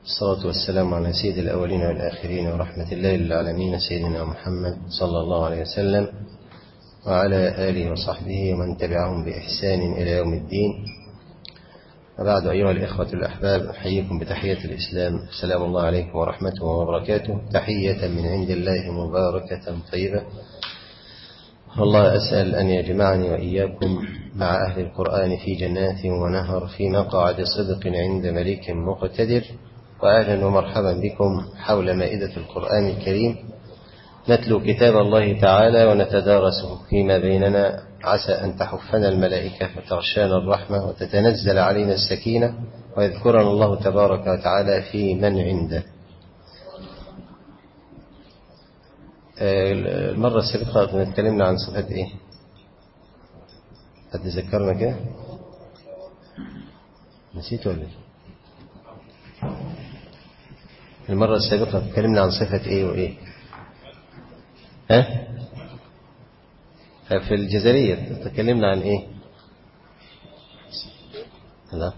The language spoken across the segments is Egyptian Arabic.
الصلاة والسلام على سيد الأولين والآخرين ورحمة الله للعالمين سيدنا محمد صلى الله عليه وسلم وعلى آله وصحبه ومن تبعهم بإحسان إلى يوم الدين وبعد أيها الإخوة الأحباب أحييكم بتحية الإسلام السلام الله عليكم ورحمته وبركاته تحية من عند الله مباركة طيبة والله أسأل أن يجمعني وإياكم مع أهل القرآن في جنات ونهر في مقعد صدق عند مليك مقتدر وأهلا ومرحبا بكم حول مائدة القرآن الكريم نتلو كتاب الله تعالى ونتدارسه فيما بيننا عسى أن تحفنا الملائكة فتغشانا الرحمة وتتنزل علينا السكينة ويذكرنا الله تبارك وتعالى في من عنده المرة السابقة كنا اتكلمنا عن صفات ايه هتذكرنا كده نسيت ولا المرة السابقة اتكلمنا عن صفة ايه وايه ها في الجزرية تكلمنا عن ايه لا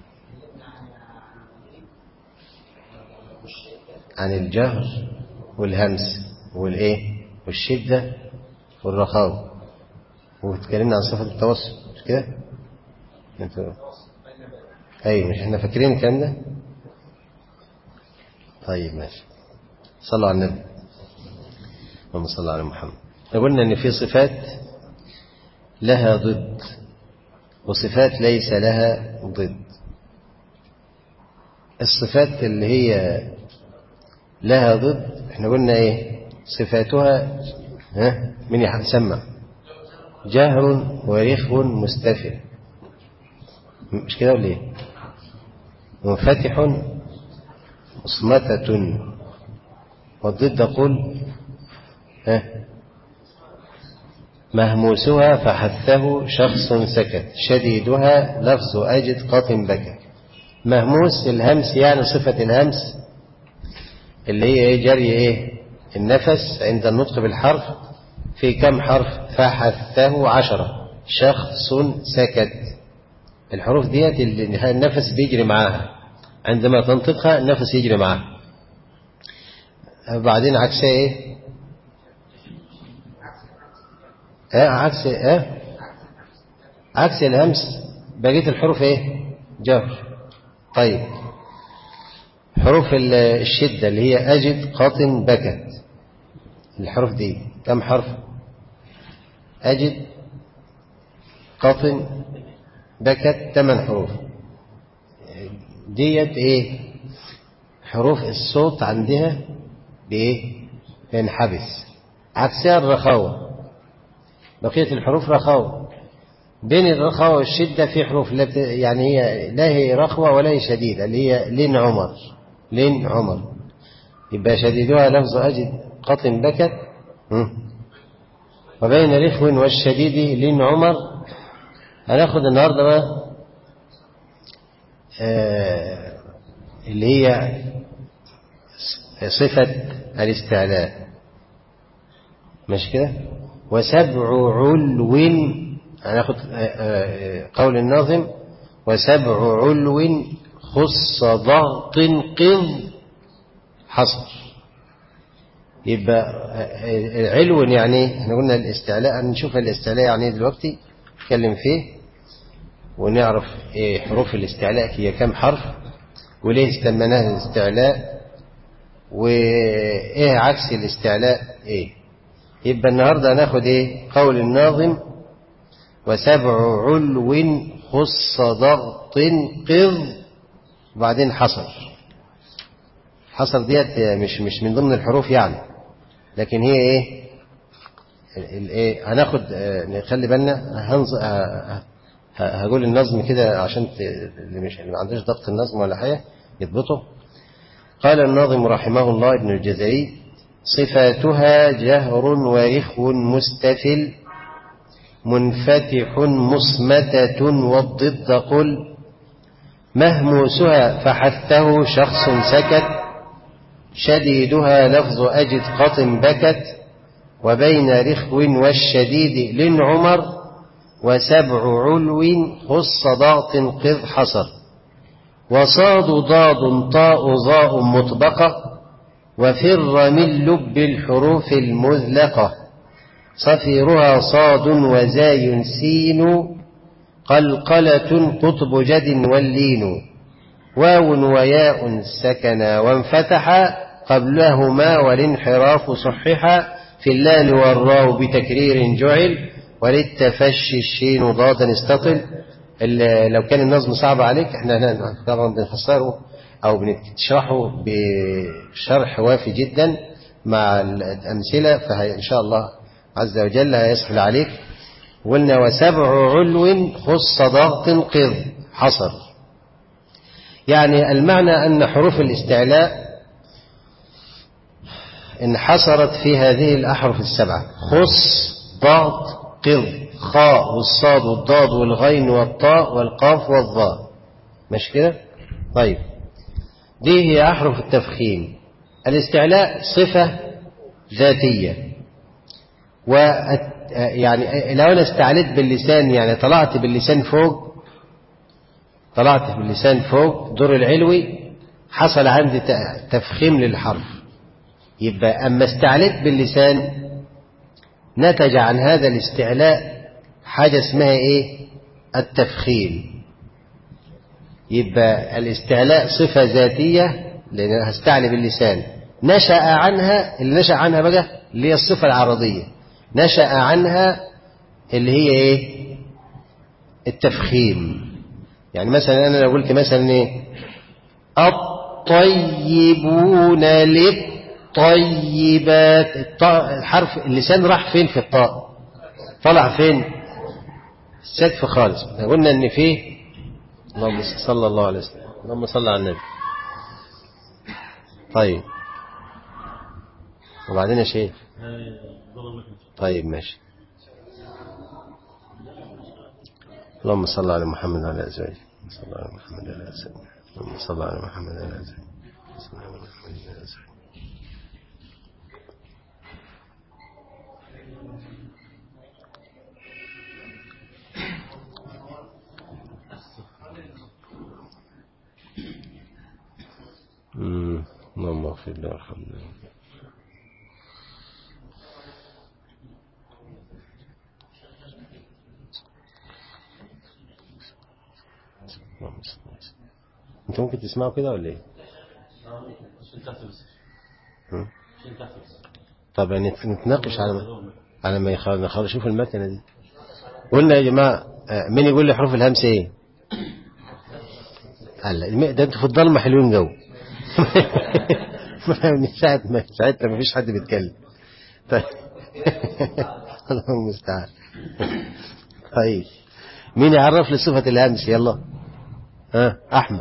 عن الجهر والهمس والايه والشدة والرخاوة وتكلمنا عن صفة التوسط مش كده انتوا ايوه مش احنا فاكرين الكلام ده طيب ماشي صلوا على النبي اللهم صل على محمد قلنا ان في صفات لها ضد وصفات ليس لها ضد الصفات اللي هي لها ضد احنا قلنا ايه صفاتها ها من يسمع جهر ورخو مستفل مش كده ولا ايه منفتح مصمتة والضد قل ها مهموسها فحثه شخص سكت شديدها لفظ أجد قط بكى مهموس الهمس يعني صفة الهمس اللي هي ايه جري ايه النفس عند النطق بالحرف في كم حرف فحثه عشرة شخص سكت الحروف ديت اللي النفس بيجري معاها عندما تنطقها النفس يجري معاها بعدين عكسها ايه اه عكس اه عكس الهمس بقيه الحروف ايه جر طيب حروف الشدة اللي هي أجد قط بكت الحروف دي كم حرف أجد قط بكت ثمان حروف ديت ايه حروف الصوت عندها بايه ينحبس عكسها الرخاوة بقية الحروف رخاوة بين الرخاوة والشدة في حروف لا يعني هي لا هي رخوة ولا هي شديدة اللي هي لين عمر لين عمر يبقى شديدها لفظ أجد قط بكت وبين رخو والشديد لين عمر هناخد النهارده بقى آه اللي هي صفة الاستعلاء مش كده وسبع علو هناخد قول الناظم وسبع علو خص ضغط قض حصر يبقى علو يعني احنا قلنا الاستعلاء نشوف الاستعلاء يعني ايه دلوقتي نتكلم فيه ونعرف ايه حروف الاستعلاء هي كم حرف وليه استمناه الاستعلاء وايه عكس الاستعلاء ايه يبقى النهارده هناخد ايه قول الناظم وسبع علو خص ضغط قض وبعدين حصر حصر ديت مش مش من ضمن الحروف يعني لكن هي ايه الايه هناخد نخلي بالنا هقول النظم كده عشان اللي مش اللي ما عندوش ضبط النظم ولا حاجه يضبطه قال الناظم رحمه الله ابن الجزري صفاتها جهر ورخو مستفل منفتح مصمتة والضد قل مهموسها فحثه شخص سكت شديدها لفظ أجد قط بكت وبين رخو والشديد لن عمر وسبع علو خص ضغط قذ حصر وصاد ضاد طاء ظاء مطبقة وفر من لب الحروف المذلقة صفيرها صاد وزاي سين قلقلة قطب جد واللين واو وياء سكنا وانفتحا قبلهما والانحراف صححا في اللام والراو بتكرير جعل وللتفشي الشين ضادا استطل لو كان النظم صعب عليك احنا طبعا بنفسره او بنشرحه بشرح وافي جدا مع الامثله فان شاء الله عز وجل هيسهل عليك قلنا وسبع علو خص ضغط قض حصر يعني المعنى أن حروف الاستعلاء انحصرت في هذه الأحرف السبعة خص ضغط قض خاء والصاد والضاد والغين والطاء والقاف والظاء مش كده طيب دي هي أحرف التفخيم الاستعلاء صفة ذاتية و يعني لو أنا استعليت باللسان يعني طلعت باللسان فوق طلعت باللسان فوق دور العلوي حصل عندي تفخيم للحرف يبقى أما استعليت باللسان نتج عن هذا الاستعلاء حاجة اسمها إيه التفخيم يبقى الاستعلاء صفة ذاتية لأن هستعلي باللسان نشأ عنها اللي نشأ عنها بقى اللي هي الصفة العرضية نشأ عنها اللي هي ايه التفخيم يعني مثلا انا لو قلت مثلا ايه الطيبون للطيبات الطاء الحرف اللسان راح فين في الطاء طلع فين السقف خالص قلنا ان فيه اللهم صلى الله عليه وسلم اللهم صل على النبي طيب وبعدين يا شيخ طيب ماشي اللهم صل على محمد وعلى ازواجه صل على محمد وعلى ازواجه اللهم صل على محمد وعلى ازواجه صل على محمد وعلى ازواجه اللهم اغفر له وارحمنا انت ممكن تسمعه كده ولا ايه طب يعني نتناقش على على ما يخلص شوف المكنه دي قلنا يا جماعه مين يقول لي حروف الهمس ايه هلا ده انتوا في الضلمه حلوين جو من ساعه ما ساعتها ما فيش حد بيتكلم طيب الله المستعان طيب مين يعرف لي صفه الهمس يلا ها احمد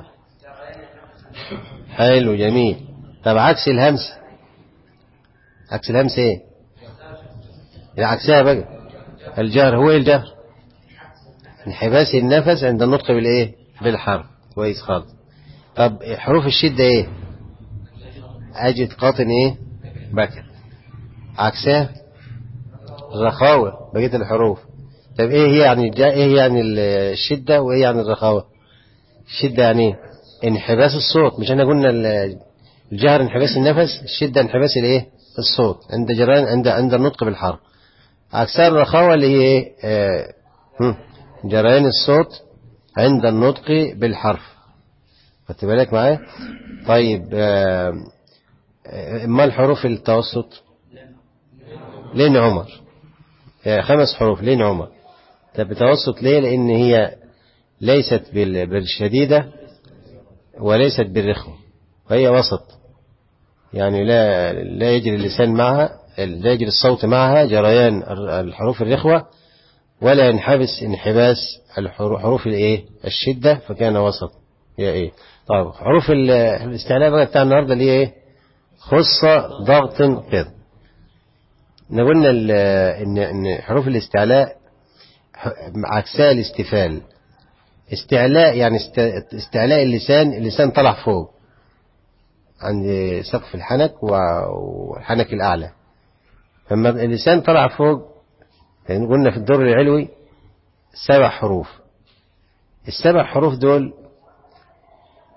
حلو جميل طب عكس الهمس عكس الهمس ايه عكسها بقى الجهر هو ايه الجهر انحباس النفس عند النطق بالايه بالحرف كويس خالص طب حروف الشدة ايه اجد قاطن ايه بكر عكسها الرخاوة بقية الحروف طب ايه هي يعني ايه يعني الشدة وايه يعني الرخاوة الشدة يعني ايه انحباس الصوت مش احنا قلنا الجهر انحباس النفس الشدة انحباس الايه الصوت عند جران عند عند النطق بالحرف عكسها الرخاوة اللي هي ايه آه جريان الصوت عند النطق بالحرف خدت بالك معايا طيب آه ما الحروف التوسط لين عمر خمس حروف لين عمر طب توسط ليه لان هي ليست بالشديدة وليست بالرخوة وهي وسط يعني لا لا يجري اللسان معها لا يجري الصوت معها جريان الحروف الرخوة ولا ينحبس انحباس الحروف الايه الشدة فكان وسط هي ايه طيب حروف الاستعلاء بقى بتاع النهارده اللي هي ايه خصة ضغط قض قلنا ان ان حروف الاستعلاء عكسها الاستفال استعلاء يعني استعلاء اللسان اللسان طلع فوق عند سقف الحنك والحنك الأعلى لما اللسان طلع فوق يعني قلنا في الدور العلوي سبع حروف السبع حروف دول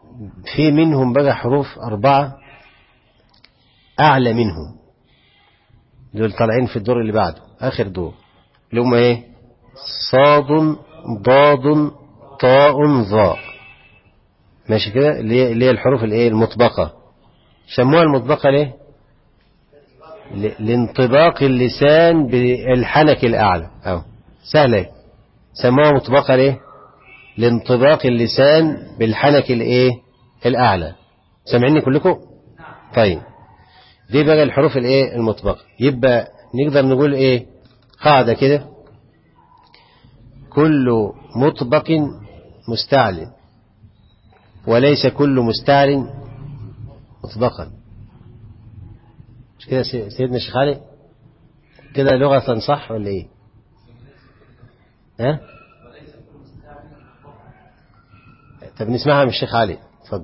في منهم بقى حروف أربعة أعلى منهم دول طالعين في الدور اللي بعده آخر دور اللي هم إيه صاد ضاد طاء ظاء ماشي كده اللي هي اللي هي الحروف الايه المطبقة سموها المطبقة ليه ل- لانطباق اللسان بالحنك الأعلى أو سهلة سموها مطبقة ليه لانطباق اللسان بالحنك الايه الأعلى سامعيني كلكم طيب دي بقى الحروف الايه المطبقة يبقى نقدر نقول ايه قاعدة كده كل مطبق مستعل وليس كل مستعل مطبقا مش كده سي- سيدنا الشيخ علي كده لغة صح ولا ايه ها طب نسمعها من الشيخ علي اتفضل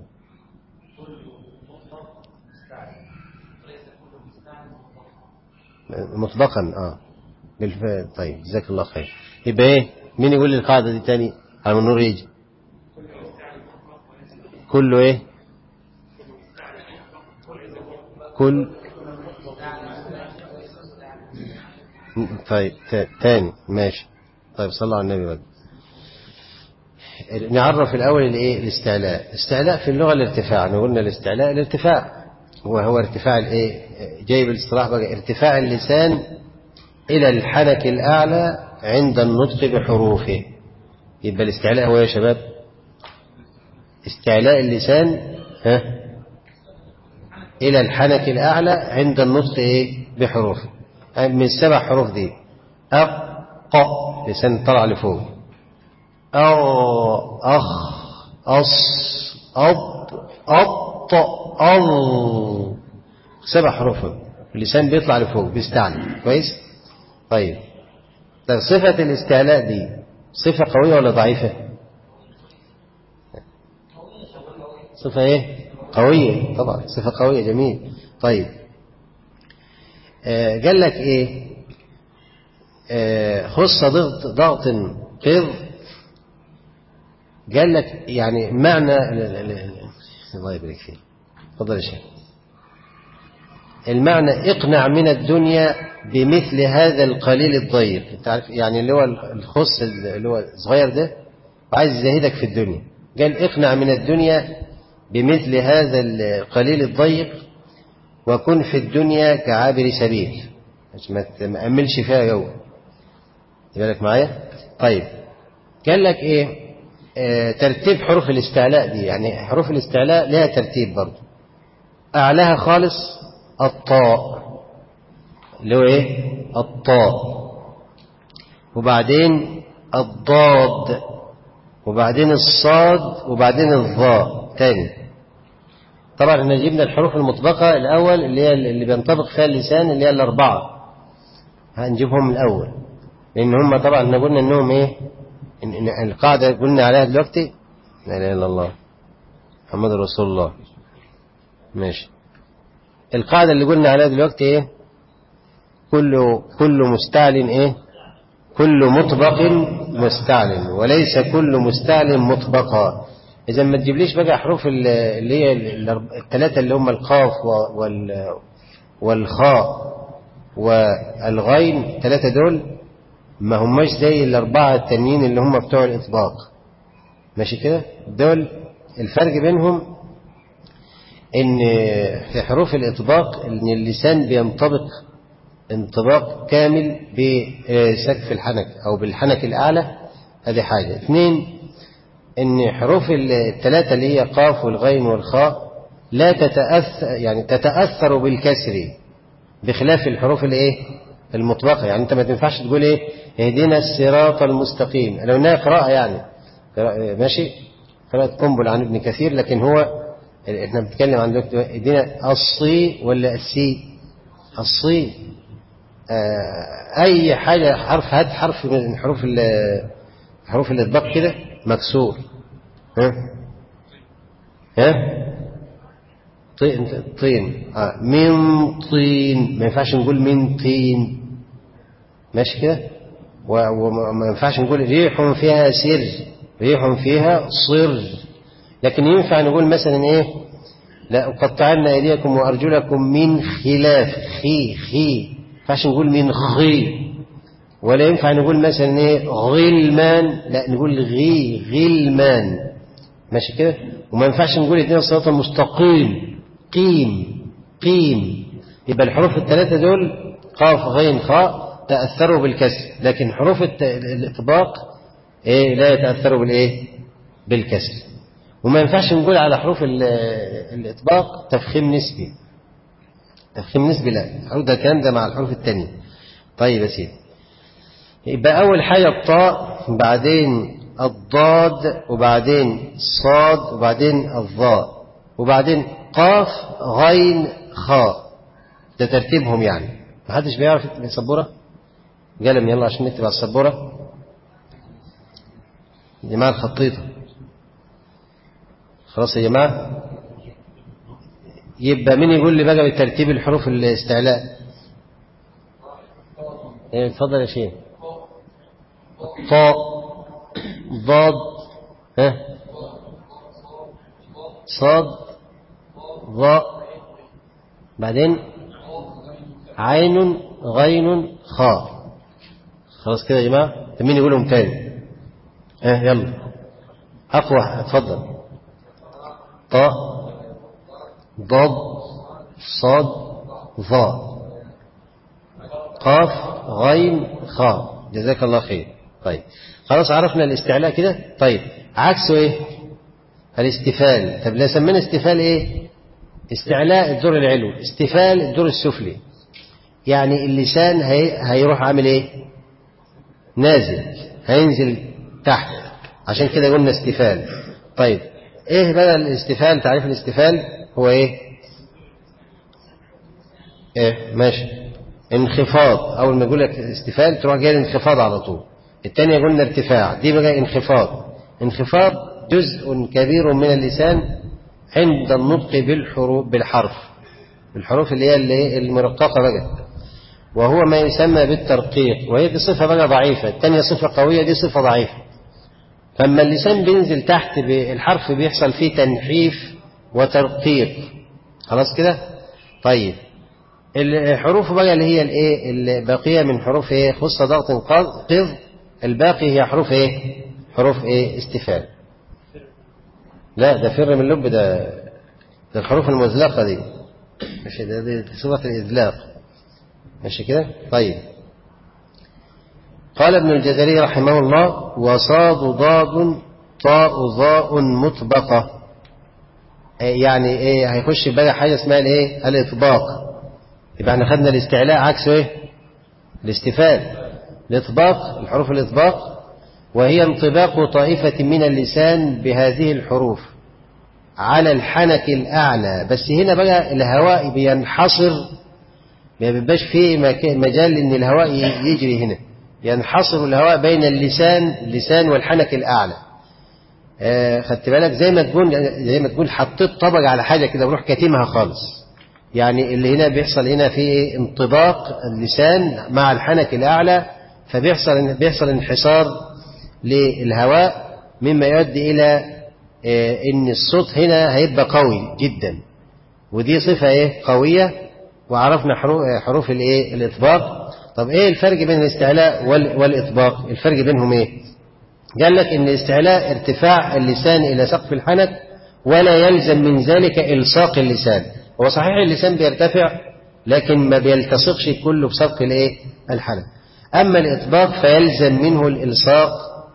مطلقا اه بالف... طيب جزاك الله خير يبقى ايه مين يقول لي القاعده دي تاني على النور يجي كله ايه كل طيب تا- تاني ماشي طيب صلى على النبي بقى نعرف الأول الايه الاستعلاء الاستعلاء في اللغة الارتفاع احنا قلنا الاستعلاء الارتفاع وهو ارتفاع الايه جاي بالاصطلاح بقى ارتفاع اللسان إلى الحنك الأعلى عند النطق بحروفه يبقى الاستعلاء هو يا شباب استعلاء اللسان ها إلى الحنك الأعلى عند النطق إيه بحروفه من السبع حروف دي أق ق لسان طلع لفوق أو أخ أص أض أط أل سبع حروف اللسان بيطلع لفوق بيستعلي كويس طيب طيب صفة الاستعلاء دي صفة قوية ولا ضعيفة صفة ايه قوية طبعا صفة قوية جميل طيب آه قال لك ايه آه خص ضغط ضغط قر قال لك يعني معنى ال- ال- ال- الله يبارك فيك تفضل يا شيخ المعنى اقنع من الدنيا بمثل هذا القليل الضيق انت عارف يعني اللي هو الخص اللي هو الصغير ده وعايز يزهدك في الدنيا قال اقنع من الدنيا بمثل هذا القليل الضيق وكن في الدنيا كعابر سبيل عشان ما تأملش فيها يوم بالك معايا طيب قال لك ايه آه ترتيب حروف الاستعلاء دي يعني حروف الاستعلاء لها ترتيب برضه أعلاها خالص الطاء اللي هو ايه الطاء وبعدين الضاد وبعدين الصاد وبعدين الظاء تاني طبعا احنا جبنا الحروف المطبقة الأول اللي هي اللي بينطبق فيها اللسان اللي هي الأربعة هنجيبهم الأول لأن هم طبعا احنا قلنا إنهم إيه إن إن القاعدة قلنا عليها دلوقتي لا إله إلا الله محمد رسول الله ماشي القاعدة اللي قلنا عليها دلوقتي إيه كل كل مستعل إيه كل مطبق مستعل وليس كل مستعل مطبقا إذا ما تجيبليش بقى حروف ال- اللي هي ال- الثلاثة اللي هم القاف و- وال والخاء والغين الثلاثة دول ما هماش زي الأربعة التانيين اللي هم بتوع الإطباق ماشي كده دول الفرق بينهم إن في حروف الإطباق إن اللسان بينطبق انطباق كامل بسقف الحنك أو بالحنك الأعلى هذه حاجة اثنين ان حروف الثلاثة اللي هي قاف والغين والخاء لا تتأثر يعني تتأثر بالكسر بخلاف الحروف الايه المطبقة يعني انت ما تنفعش تقول ايه اهدنا الصراط المستقيم لو انها قراءة يعني قراءة ماشي قراءة قنبل عن ابن كثير لكن هو احنا بنتكلم عن دلوقتي اهدنا الصي ولا السي الصي آه اي حاجة حرف هات حرف من حروف ال- حروف الاطباق كده مكسور ها ها طين طين آه. من طين ما ينفعش نقول من طين ماشي كده و- وما ما ينفعش نقول ريح فيها سر ريح فيها صر لكن ينفع نقول مثلا ايه لا قطعنا ايديكم وارجلكم من خلاف خي خي ينفعش نقول من خي ولا ينفع نقول مثلا ايه غلمان لا نقول غي غلمان ماشي كده وما ينفعش نقول اهدنا الصراط المستقيم قيم قيم يبقى الحروف الثلاثه دول قاف غين خاء تاثروا بالكسر لكن حروف الاطباق ايه لا يتاثروا بالايه بالكسر وما ينفعش نقول على حروف الاطباق تفخيم نسبي تفخيم نسبي لا ده الكلام ده مع الحروف الثانيه طيب يا سيدي يبقى أول حاجة الطاء بعدين الضاد وبعدين صاد وبعدين الظاء وبعدين قاف غين خاء ده ترتيبهم يعني محدش بيعرف يكتب السبورة قلم يلا عشان نكتب على السبورة جماعة الخطيطة خلاص يا جماعة يبقى مين يقول لي بقى بترتيب الحروف الاستعلاء ايه اتفضل يا شيخ طاء ضاد ها صاد ضاء بعدين عين غين خاء خلاص كده يا جماعة مين يقولهم تاني ها يلا أقوى اتفضل طاء ضاد صاد ظاء قاف غين خاء جزاك الله خير طيب خلاص عرفنا الاستعلاء كده طيب عكسه ايه الاستفال طب لا سمينا استفال ايه استعلاء الدور العلوي استفال الدور السفلي يعني اللسان هي... هيروح عامل ايه نازل هينزل تحت عشان كده قلنا استفال طيب ايه بقى الاستفال تعريف الاستفال هو ايه ايه ماشي انخفاض اول ما يقول لك استفال تروح جاي انخفاض على طول الثانية قلنا ارتفاع دي بقى انخفاض انخفاض جزء كبير من اللسان عند النطق بالحروف بالحرف الحروف اللي هي اللي المرققة بقى وهو ما يسمى بالترقيق وهي دي صفة بقى ضعيفة الثانية صفة قوية دي صفة ضعيفة فما اللسان بينزل تحت الحرف بيحصل فيه تنحيف وترقيق خلاص كده طيب الحروف بقى اللي هي الايه الباقيه من حروف ايه خص ضغط قض الباقي هي حروف ايه حروف ايه استفال لا ده فر من اللب ده ده الحروف المزلقه دي ماشي ده دي صفه الاذلاق ماشي كده طيب قال ابن الجزري رحمه الله وصاد ضاد طاء ظاء مطبقة يعني ايه هيخش بقى حاجة اسمها الايه الاطباق يبقى احنا خدنا الاستعلاء عكسه ايه الاستفال الاطباق الحروف الاطباق وهي انطباق طائفة من اللسان بهذه الحروف على الحنك الأعلى بس هنا بقى الهواء بينحصر ما بيبقاش فيه مجال ان الهواء يجري هنا ينحصر الهواء بين اللسان اللسان والحنك الأعلى آه خدت بالك زي ما تكون زي ما تكون حطيت طبق على حاجة كده وروح كاتمها خالص يعني اللي هنا بيحصل هنا في انطباق اللسان مع الحنك الأعلى فبيحصل بيحصل انحصار للهواء مما يؤدي إلى إن الصوت هنا هيبقى قوي جدا ودي صفة إيه قوية وعرفنا حروف الإيه الإطباق طب إيه الفرق بين الاستعلاء والإطباق الفرق بينهم إيه قال لك إن الاستعلاء ارتفاع اللسان إلى سقف الحنك ولا يلزم من ذلك إلصاق اللسان هو صحيح اللسان بيرتفع لكن ما بيلتصقش كله بسقف الايه الحنك اما الاطباق فيلزم منه الالصاق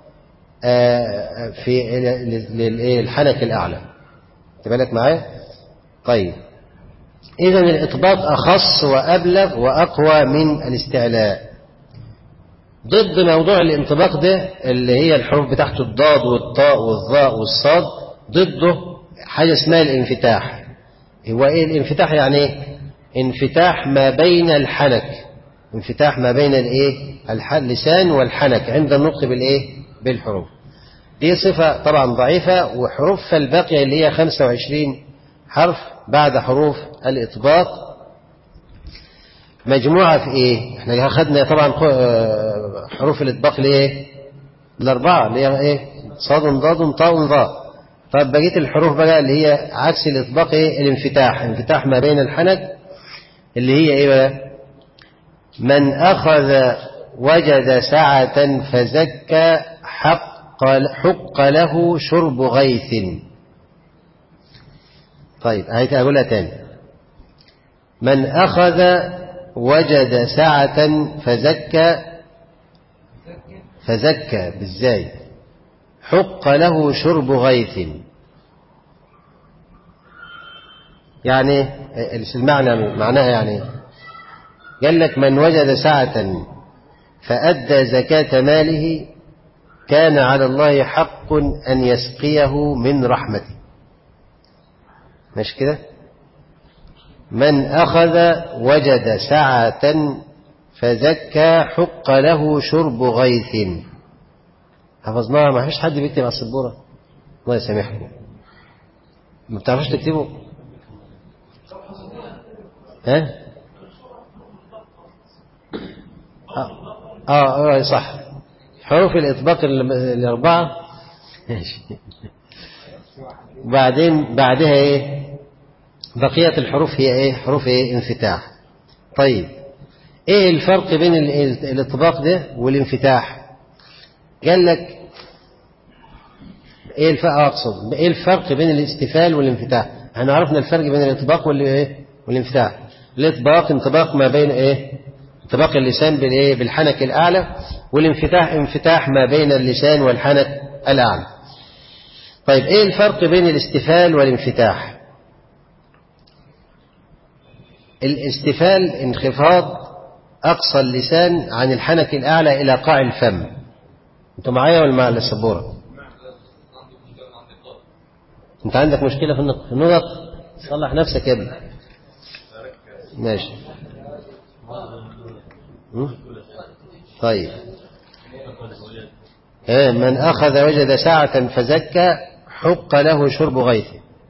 في الحنك الاعلى بالك معايا طيب اذا الاطباق اخص وابلغ واقوى من الاستعلاء ضد موضوع الانطباق ده اللي هي الحروف بتاعته الضاد والطاء والظاء والصاد ضده حاجه اسمها الانفتاح هو ايه الانفتاح يعني ايه انفتاح ما بين الحنك انفتاح ما بين الايه اللسان والحنك عند النطق بالايه بالحروف دي صفة طبعا ضعيفة وحروفها الباقية اللي هي 25 حرف بعد حروف الإطباق مجموعة في إيه؟ إحنا أخذنا طبعا حروف الإطباق لإيه؟ الأربعة اللي هي إيه؟ صاد ضاد طاء ظاء طب بقية الحروف بقى اللي هي عكس الإطباق إيه الانفتاح انفتاح ما بين الحنك اللي هي إيه بقى من أخذ وجد سعة فزكى حق حق له شرب غيث طيب هيك أقولها تاني من أخذ وجد سعة فزكى فزكى بالزاي حق له شرب غيث يعني المعنى معناها يعني قال لك من وجد سعة فأدى زكاة ماله كان على الله حق أن يسقيه من رحمته مش كده من أخذ وجد سعة فزكى حق له شرب غيث حفظناها ما فيش حد بيكتب على السبورة الله يسامحكم ما بتعرفوش تكتبوا ها آه. آه, آه صح حروف الإطباق الأربعة بعدين بعدها إيه بقية الحروف هي إيه حروف إيه انفتاح طيب إيه الفرق بين الإطباق ده والانفتاح قال لك إيه الفرق أقصد إيه الفرق بين الاستفال والانفتاح احنا عرفنا الفرق بين الإطباق والإيه والانفتاح الإطباق انطباق ما بين إيه انطباق اللسان بالإيه بالحنك الأعلى والانفتاح انفتاح ما بين اللسان والحنك الأعلى طيب إيه الفرق بين الاستفال والانفتاح الاستفال انخفاض أقصى اللسان عن الحنك الأعلى إلى قاع الفم أنتوا معايا ولا مع السبورة أنت عندك مشكلة في النطق في النطق صلح نفسك يا ابني ماشي طيب من أخذ وجد ساعة فزكى حق له شرب غيث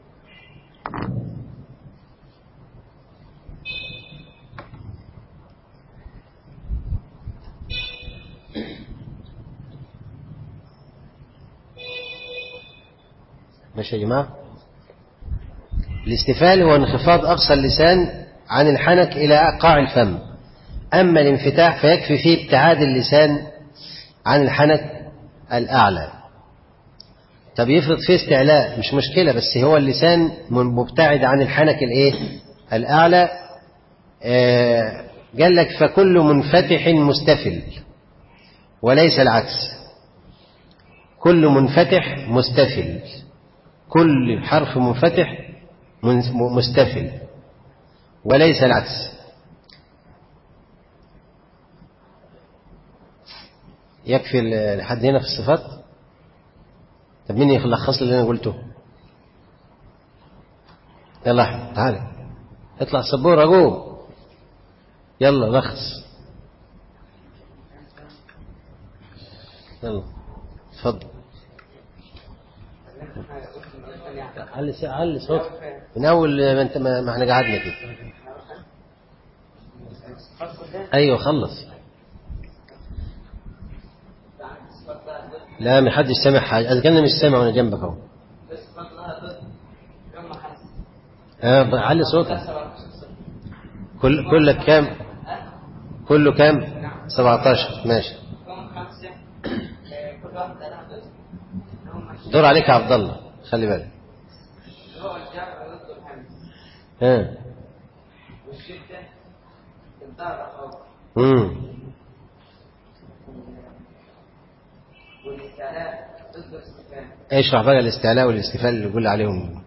ماشي يا جماعة الاستفال هو انخفاض أقصى اللسان عن الحنك إلى قاع الفم أما الانفتاح فيكفي فيه ابتعاد اللسان عن الحنك الأعلى طب يفرض فيه استعلاء مش مشكلة بس هو اللسان مبتعد عن الحنك الايه الأعلى آه قال لك فكل منفتح مستفل وليس العكس كل منفتح مستفل كل حرف منفتح مستفل وليس العكس يكفي لحد هنا في الصفات طب مين يلخص لي اللي انا قلته يلا احمد تعالى اطلع سبورة قوم يلا لخص يلا اتفضل علي علي صوتك من اول ما انت ما احنا قعدنا كده ايوه خلص لا ما حدش سامع حاجه اذا كان مش سامع وانا جنبك اهو اه علي صوتك كل كلك كام كله كام 17 ماشي دور عليك يا عبد الله خلي بالك هو الجر ضد الهمز ها والشدة الضرب أو امم والاستعلاء ضد الاستفهام اشرح بقى الاستعلاء والاستفال اللي قول عليهم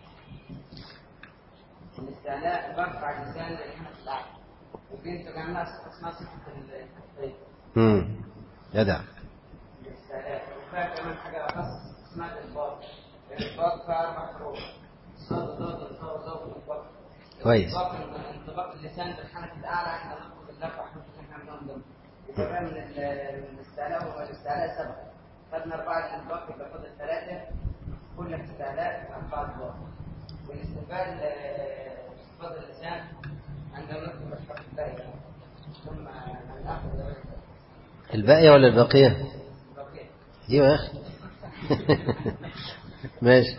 الاستعلاء برفع اللسان للحنك الأعلى وفي تجمع اسمها صفة التخفيف امم جدع الاستعلاء وفيها كمان حاجة أخص اسمها الإنباط الإنباط فيها أربع حروف صاد ضاد ظاء ظاء والإنباط كويس انطباق انطباق اللسان بالحنك الأعلى احنا ناخد الأربع حروف اللي احنا عندهم دول وفرق من ال- من الاستعلاء والاستعلاء سبع خدنا أربعة الانطباق يبقى فاضل ثلاثة كل استعلاء أربعة انطباق والاستقبال آه، فاضل اللسان عندما نكتب الحرف الباقي ثم ناخذ الباقية ولا الباقية الباقي ايوه يا اخي ماشي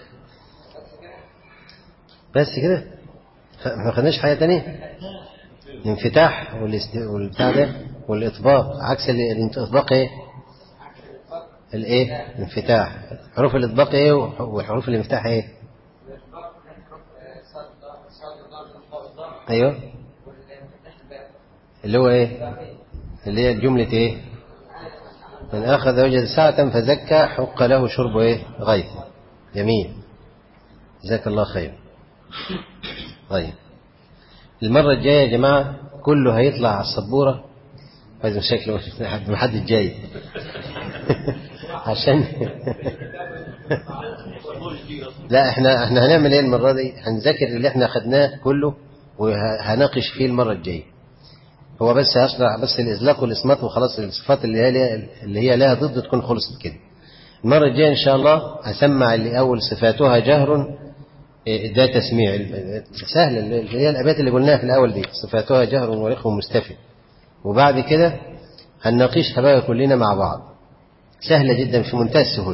بس كده ما خدناش حاجة تانية الانفتاح والاست- والبتاع ده والإطباق عكس ال- الإطباق إيه الإيه الانفتاح حروف الإطباق إيه وح- وحروف الانفتاح إيه أيوه اللي هو إيه اللي هي جملة إيه من أخذ وجد ساعة فزكى حق له شرب إيه غيث جميل جزاك الله خير طيب المرة الجاية يا جماعة كله هيطلع على السبورة هذا شكله لحد ما حد جاي عشان لا احنا احنا هنعمل ايه المرة دي هنذاكر اللي احنا اخدناه كله وهناقش فيه المرة الجاية هو بس هشرح بس الإزلاق والإصمات وخلاص الصفات اللي هي اللي هي لها ضد تكون خلصت كده المرة الجاية إن شاء الله هسمع اللي أول صفاتها جهر إيه، ده تسميع سهل اللي هي الأبيات اللي قلناها في الأول دي صفاتها جهر ورق مستفد وبعد كده هنناقشها بقى كلنا مع بعض سهلة جدا في منتهى السهولة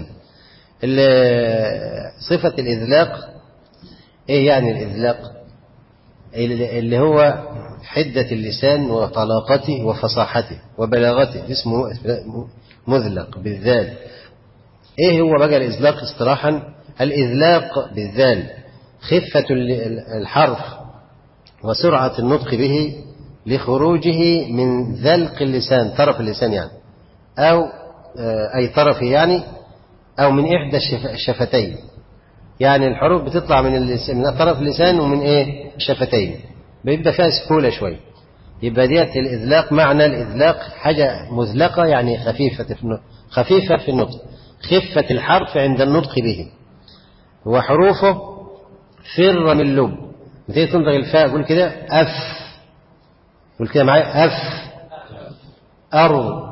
ال- صفة الإذلاق إيه يعني الإذلاق اللي اللي هو حدة اللسان وطلاقته وفصاحته وبلاغته اسمه مذلق بالذال ايه هو بقى الإذلاق اصطلاحا الإذلاق بالذال خفة ال- الحرف وسرعة النطق به لخروجه من ذلق اللسان طرف اللسان يعني أو آه، أي طرفه يعني أو من إحدى الشف- الشفتين يعني الحروف بتطلع من اللسان من طرف اللسان ومن إيه الشفتين بيبقى فيها سهولة شوية يبقى ديت الإذلاق معنى الإذلاق حاجة مذلقة يعني خفيفة في النطق خفيفة في النطق خفة الحرف عند النطق به وحروفه فر من لب بتيجي تنطق الفاء قول كده أف قول كده معايا أف أر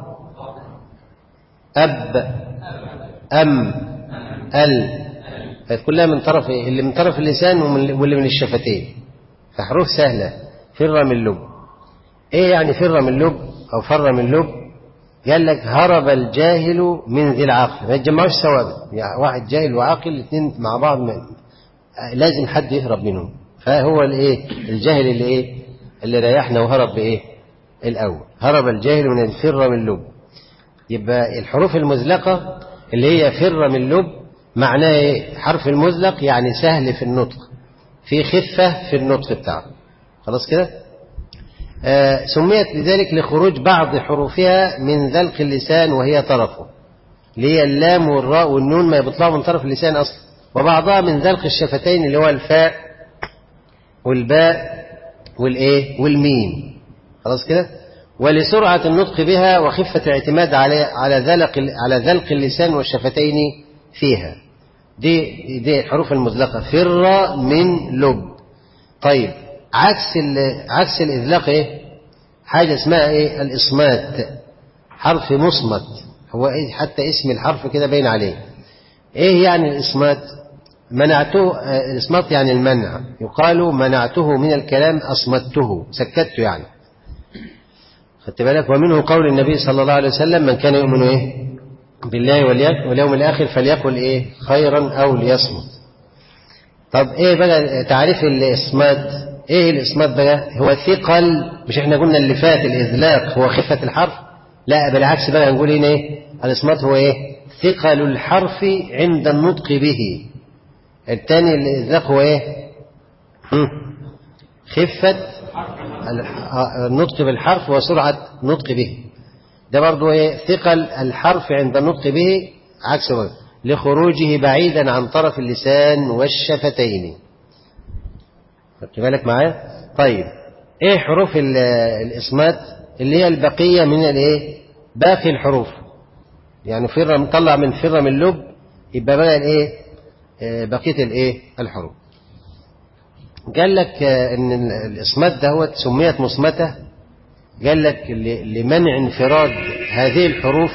أب أم ال كانت كلها من طرف إيه؟ اللي من طرف اللسان ومن- واللي من الشفتين فحروف سهلة فر من لب ايه يعني فر من لب او فر من لب قال لك هرب الجاهل من ذي العقل ما يتجمعوش سوا يعني واحد جاهل وعاقل الاثنين مع بعض ما لازم حد يهرب منهم فهو الايه الجاهل اللي ايه اللي ريحنا وهرب بايه الاول هرب الجاهل من الفر من لب يبقى الحروف المزلقة اللي هي فر من لب معناه ايه حرف المزلق يعني سهل في النطق في خفة في النطق بتاعه خلاص كده آه، سميت بذلك لخروج بعض حروفها من ذلق اللسان وهي طرفه اللي هي اللام والراء والنون ما بيطلعوا من طرف اللسان أصلا وبعضها من ذلق الشفتين اللي هو الفاء والباء والإيه والميم خلاص كده ولسرعة النطق بها وخفة الاعتماد على على ذلق على ذلق اللسان والشفتين فيها دي دي الحروف المزلقة فر من لب طيب عكس ال- عكس الإذلاق إيه؟ حاجة اسمها إيه؟ الإصمات حرف مصمت هو إيه حتى اسم الحرف كده باين عليه إيه يعني الإصمات؟ منعته آه، الإصمات يعني المنع يقال منعته من الكلام أصمته سكته يعني خدت بالك ومنه قول النبي صلى الله عليه وسلم من كان يؤمن إيه؟ بالله واليوم واليوم الآخر فليقل إيه؟ خيرا أو ليصمت طب ايه بقى تعريف الإصمات ايه الإصمات بقى هو ثقل مش احنا قلنا اللي فات الإذلاق هو خفة الحرف لا بالعكس بقى نقول هنا ايه الإصمات هو ايه ثقل الحرف عند النطق به الثاني الإذلاق هو ايه هم؟ خفة الح- النطق بالحرف وسرعة نطق به ده برضو ايه ثقل الحرف عند النطق به عكس هو لخروجه بعيدا عن طرف اللسان والشفتين خدت بالك معايا طيب ايه حروف ال- الإصمات اللي هي البقية من الايه باقي الحروف يعني فر مطلع من فر من لب يبقى بقى الايه آه، بقية الايه الحروف قال لك آه، ان ال- الإصمات دهوت سميت مصمتة قال لك ل- لمنع انفراد هذه الحروف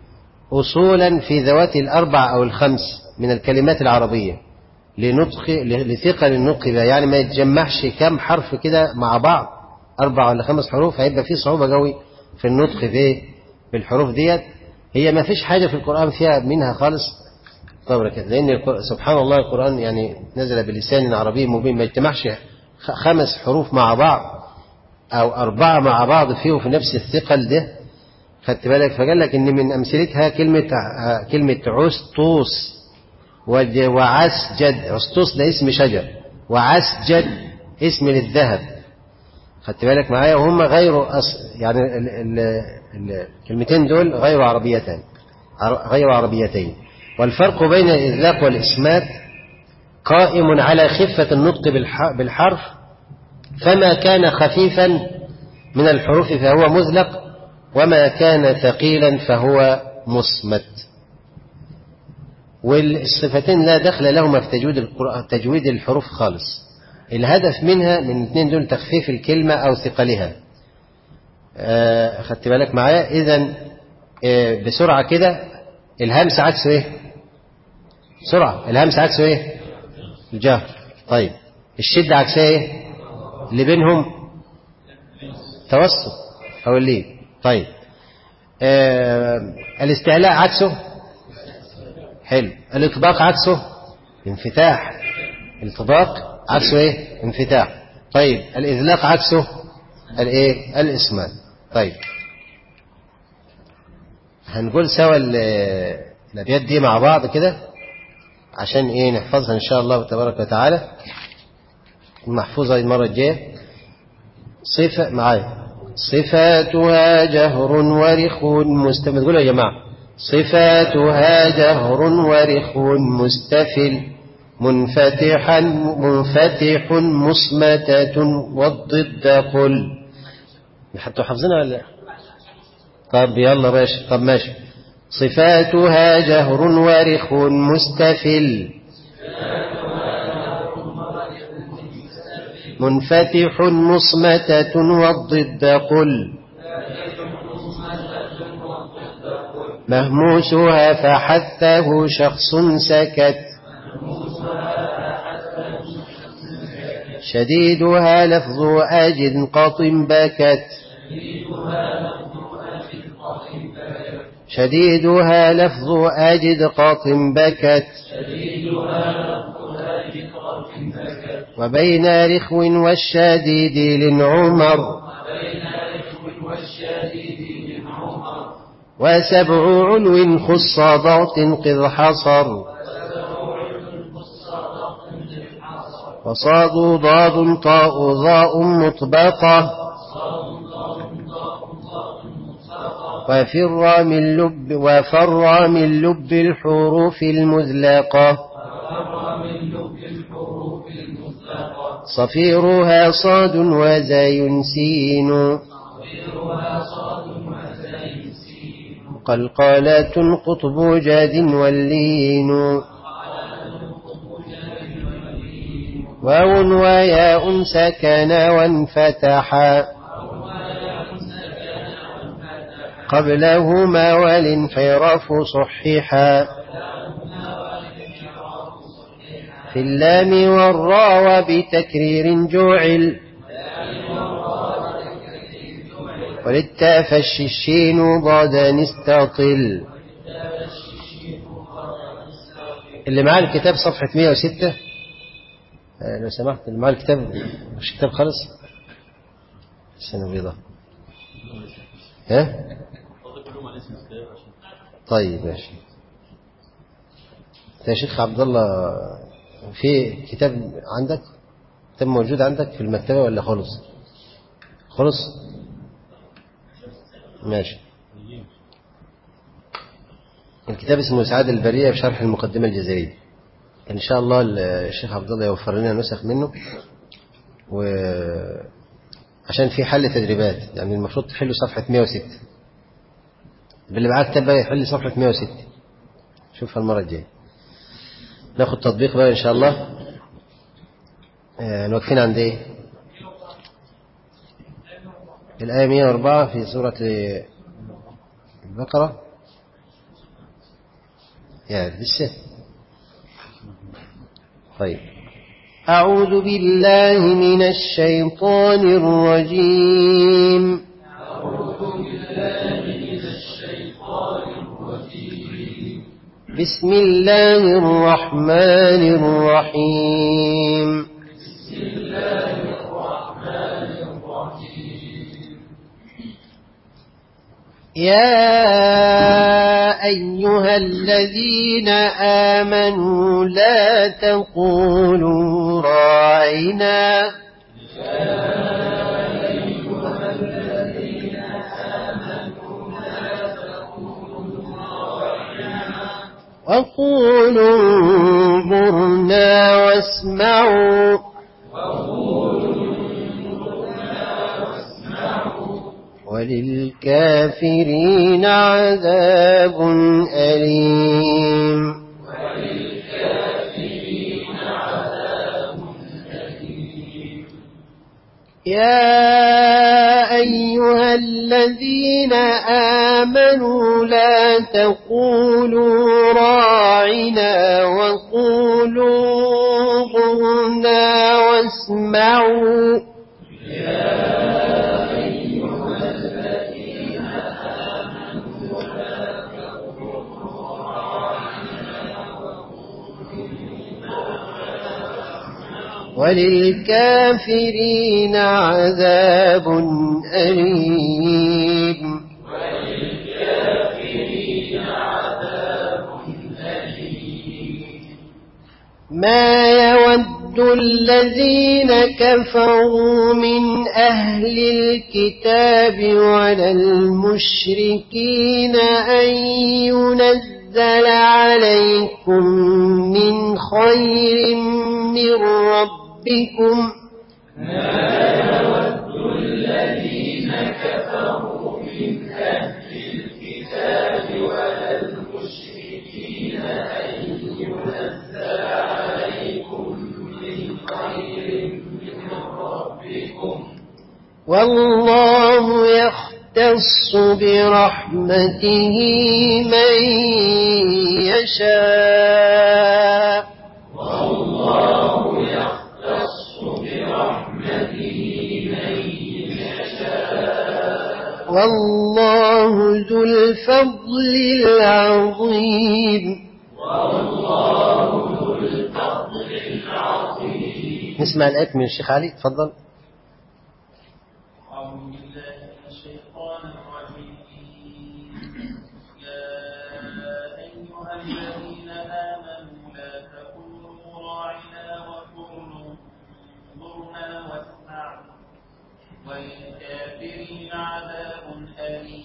أصولا في ذوات الأربع أو الخمس من الكلمات العربية لنطق لثقل النطق بها يعني ما يتجمعش كم حرف كده مع بعض أربع ولا خمس حروف هيبقى في صعوبة قوي في النطق في بالحروف ديت هي ما فيش حاجة في القرآن فيها منها خالص الله وبركاته لأن القر- سبحان الله القرآن يعني نزل بلسان عربي مبين ما يجتمعش خ- خمس حروف مع بعض أو أربعة مع بعض فيه في نفس الثقل ده خدت بالك فقال لك إن من أمثلتها كلمة ع- كلمة عسطوس وج- وعسجد عسطوس ده اسم شجر وعسجد اسم للذهب خدت بالك معايا وهم غير أص... يعني ال... ال... ال... الكلمتين دول غير عربيتين عر... غير عربيتين والفرق بين الإذلاق والإسمات قائم على خفة النطق بالح... بالحرف فما كان خفيفا من الحروف فهو مزلق وما كان ثقيلا فهو مصمت والصفتين لا دخل لهما في تجويد القرآن تجويد الحروف خالص الهدف منها من الاثنين دول تخفيف الكلمة أو ثقلها آه خدت بالك معايا إذا آه بسرعة كده الهمس عكسه إيه بسرعة الهمس عكسه إيه الجهر طيب الشدة عكسها إيه اللي بينهم توسط أو الليل طيب آه الاستعلاء عكسه حلو الاطباق عكسه انفتاح الاطباق عكسه ايه انفتاح طيب الاذلاق عكسه الايه الاسمال طيب هنقول سوا ال- الابيات دي مع بعض كده عشان ايه نحفظها ان شاء الله تبارك وتعالى محفوظه المره الجايه صفه معايا صفاتها جهر ورخ مستفل تقولوا يا جماعه صفاتها جهر ورخ مستفل منفتحا منفتح مصمتة والضد قل حتى حافظينها ولا لا؟ طب يلا ماشي طب ماشي صفاتها جهر ورخ مستفل منفتح مصمتة والضد قل مهموسها فحثه شخص سكت شديدها لفظ أجد قط بكت شديدها لفظ أجد قط بكت وبين رخو والشديد للعمر وسبع علو خص ضغط قذ حصر وصاد ضاد طاء ضاء مطبقة وفر من لب وفر من لب الحروف المذلقة صفيرها صاد وزاي سين قلقالة قطب جاد واللين واو وياء سكنا وانفتحا قبلهما والانحراف صححا في اللام والراء بتكرير جعل وللتاء فالشين ضادا استطل اللي معاه الكتاب صفحة 106 آه، لو سمحت اللي معاه الكتاب مش كتاب خالص سنة بيضاء ها طيب ماشي يا شيخ عبد الله في كتاب عندك كتاب موجود عندك في المكتبة ولا خلص خلص ماشي الكتاب اسمه سعادة البرية بشرح المقدمة الجزائرية إن شاء الله الشيخ عبد الله يوفر لنا نسخ منه و عشان في حل تدريبات يعني المفروض تحلوا صفحة 106 باللي معاه كتاب بقى يحل صفحة 106 شوفها المرة الجاية ناخد تطبيق بقى إن شاء الله آه، واقفين عند إيه؟ الآية 104 في سورة البقرة يا لسه طيب أعوذ بالله من الشيطان الرجيم بسم الله الرحمن الرحيم يا أيها الذين آمنوا لا تقولوا راعنا وقولوا انظرنا واسمعوا وللكافرين عذاب أليم يا أيها الذين آمنوا لا تقولوا راعنا وقولوا انظرنا واسمعوا وللكافرين عذاب أليم ما يود الذين كفروا من أهل الكتاب ولا المشركين أن ينزل عليكم من خير من ربكم والله يختص برحمته من يشاء والله ذو الفضل العظيم نسمع الآيات من الشيخ علي تفضل أعوذ بالله من الشيطان الرجيم يا أيها الذين آمنوا لا تقولوا راعنا وقولوا انظرنا واسمعوا وللكافرين عذاب أليم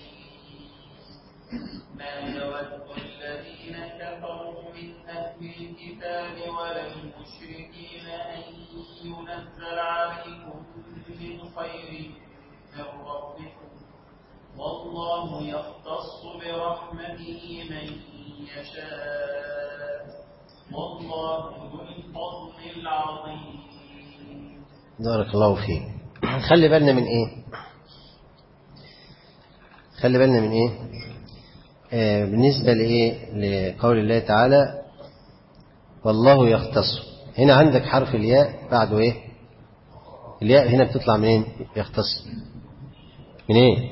ما يود الذين كفروا من أهل الكتاب ولا المشركين أن ينزل عليكم من خير من ربكم والله يختص برحمته من يشاء والله ذو الفضل العظيم بارك الله فيك خلي بالنا من ايه خلي بالنا من ايه آه بالنسبة لايه لقول الله تعالى والله يختص هنا عندك حرف الياء بعده ايه الياء هنا بتطلع منين يختص من ايه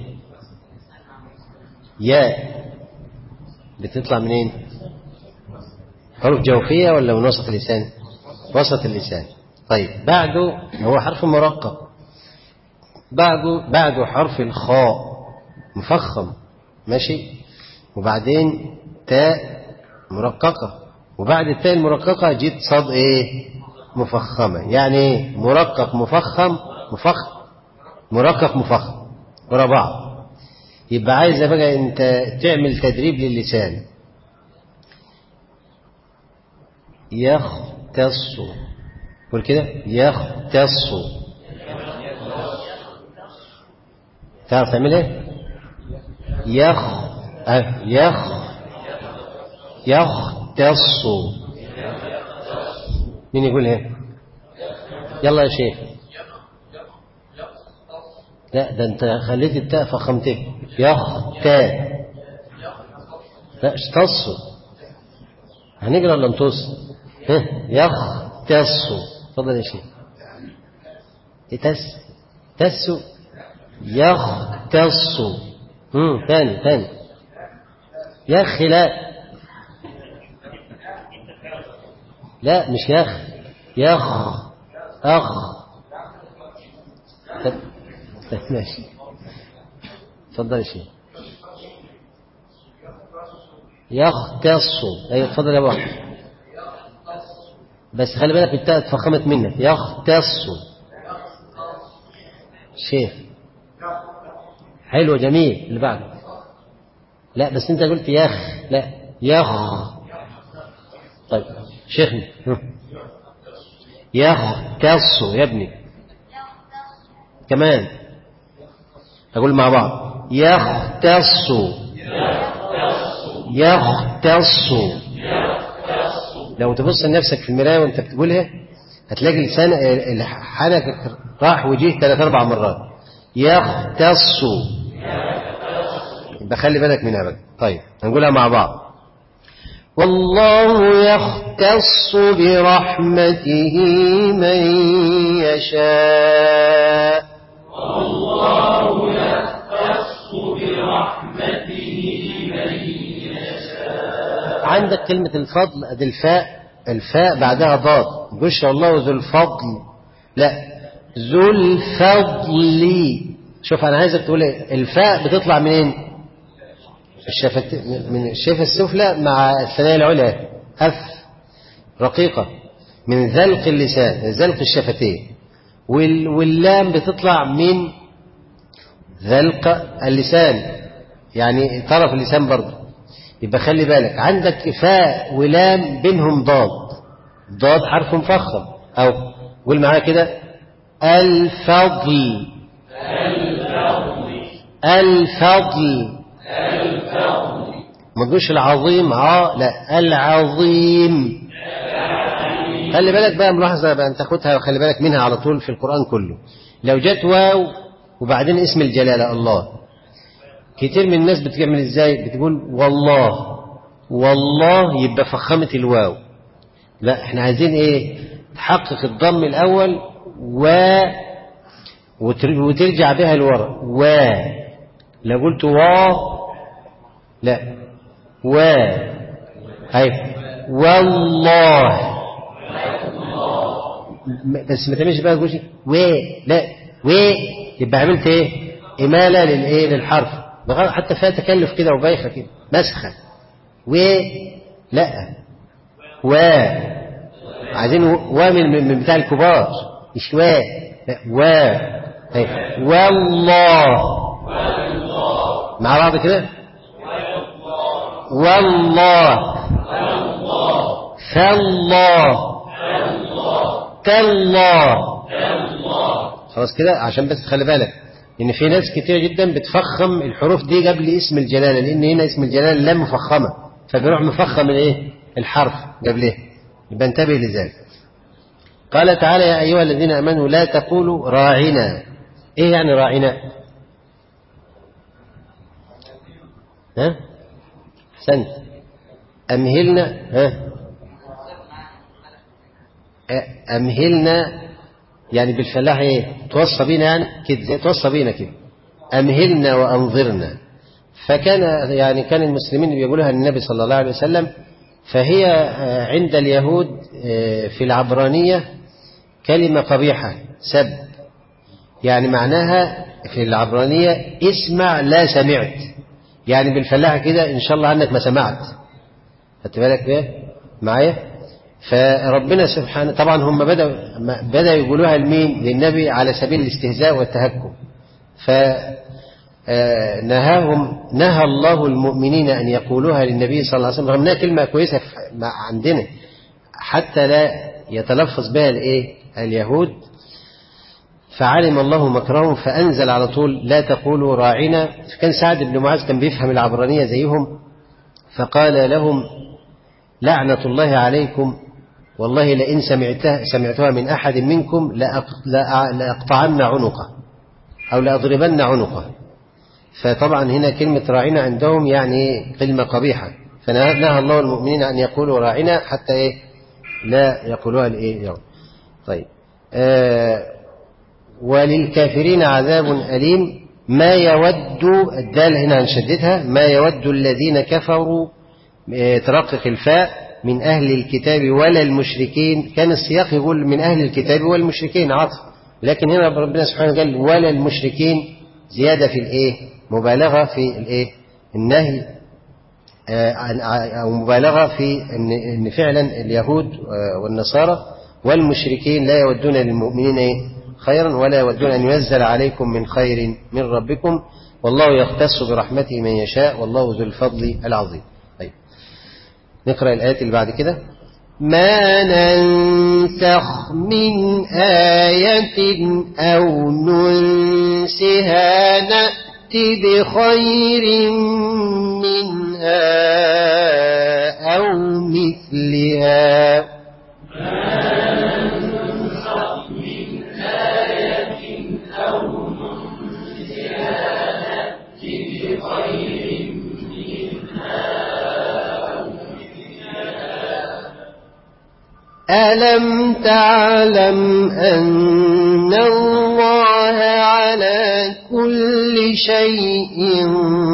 ياء بتطلع منين حروف جوفية ولا من وسط اللسان وسط اللسان طيب بعده هو حرف مرقق بعده بعده حرف الخاء مفخم ماشي وبعدين تاء مرققة وبعد التاء المرققة جيت صاد ايه مفخمة يعني ايه مرقق مفخم مفخم مرقق مفخم ورا بعض يبقى عايزة بقى انت تعمل تدريب للسان يختص قول كده يختص تعرف تعمل ايه يخ أه يخ يختص مين يقول ايه يلا يا شيخ لا ده انت خليت التاء فخمتك يختا لا اشتص هنقرا ولا نطص ها يختص اتفضل يا شيخ تس تس يختص امم ثاني ثاني يخ لا لا مش يخ يخ أخ طب طب ماشي اتفضل يا شيخ يختص ايوه اتفضل يا ابو أحمد. بس خلي بالك التاء اتفخمت منك يختص شيخ حلو جميل اللي بعده لا بس انت قلت يخ لا يخ طيب شيخنا يختص يا ابني كمان أقول مع بعض يختص يختص لو تبص لنفسك في المراية وانت بتقولها هتلاقي لسان حنكك راح وجيه ثلاث أربع مرات يختص يبقى خلي بالك منها بقى طيب هنقولها مع بعض والله يختص برحمته من يشاء عندك كلمة الفضل ادي الفاء الفاء بعدها ضاد مش الله ذو الفضل لا ذو الفضل شوف انا عايزك تقول ايه الفاء بتطلع منين الشفت من الشفة السفلى مع الثنايا العليا أف رقيقة من ذلق اللسان ذلق الشفتين وال- واللام بتطلع من ذلق اللسان يعني طرف اللسان برضه يبقى خلي بالك عندك فاء ولام بينهم ضاد ضاد حرف مفخم او قول معايا كده الفضل الفضل ما تقولش العظيم اه لا العظيم خلي بالك بقى ملاحظه بقى انت تاخدها وخلي بالك منها على طول في القران كله لو جت واو وبعدين اسم الجلاله الله كتير من الناس بتعمل ازاي بتقول والله والله يبقى فخمت الواو لا احنا عايزين ايه تحقق الضم الاول و وتر- وترجع بها لورا و لو قلت وا لا و هاي والله م- بس ما تعملش بقى تقولش و لا و يبقى عملت ايه إمالة للإيه للحرف بغض حتى فيها تكلف كده وبايخة كده مسخة و لا و عايزين و و من, من- من بتاع الكبار مش و لا و هي. والله مع بعض كده والله فالله تالله خلاص كده عشان بس تخلي بالك ان في ناس كتير جدا بتفخم الحروف دي قبل اسم الجلاله لان هنا اسم الجلاله لام مفخمه فبيروح مفخم الايه الحرف قبلها يبقى انتبه لذلك قال تعالى يا ايها الذين امنوا لا تقولوا راعنا ايه يعني راعنا ها احسنت امهلنا ها أ- امهلنا يعني بالفلاح ايه توصى بينا يعني كده زي توصى بينا كده امهلنا وانظرنا فكان يعني كان المسلمين بيقولوها للنبي صلى الله عليه وسلم فهي آه، عند اليهود آه، في العبرانية كلمة قبيحة سب يعني معناها في العبرانية اسمع لا سمعت يعني بالفلاحة كده إن شاء الله عنك ما سمعت خدت بالك بيه معايا فربنا سبحانه طبعا هم بدأوا بدأوا يقولوها لمين للنبي على سبيل الاستهزاء والتهكم فنهاهم نهى الله المؤمنين أن يقولوها للنبي صلى الله عليه وسلم رغم انها كلمة كويسة في- مع- عندنا حتى لا يتلفظ بها الايه اليهود فعلم الله مكرهم فأنزل على طول لا تقولوا راعنا كان سعد بن معاذ كان بيفهم العبرانية زيهم فقال لهم لعنة الله عليكم والله لئن سمعتها, سمعتها من أحد منكم لأق- لأ- لأقطعن عنقه أو لأضربن عنقه فطبعا هنا كلمة راعنا عندهم يعني كلمة قبيحة فنهى الله المؤمنين أن يقولوا راعنا حتى إيه لا يقولوها الإيه يوم طيب آه وللكافرين عذاب أليم ما يود الدال هنا هنشددها ما يود الذين كفروا آه، ترقق الفاء من أهل الكتاب ولا المشركين كان السياق يقول من أهل الكتاب والمشركين عطف لكن هنا ربنا سبحانه قال ولا المشركين زيادة في الإيه مبالغة في الإيه النهي آه، أو مبالغة في أن إن فعلا اليهود آه، والنصارى والمشركين لا يودون للمؤمنين إيه؟ خيرا ولا يودون أن ينزل عليكم من خير من ربكم والله يختص برحمته من يشاء والله ذو الفضل العظيم طيب نقرأ الآيات اللي بعد كده ما ننسخ من آية أو ننسها نأت بخير منها أو مثلها ألم تعلم أن الله على كل شيء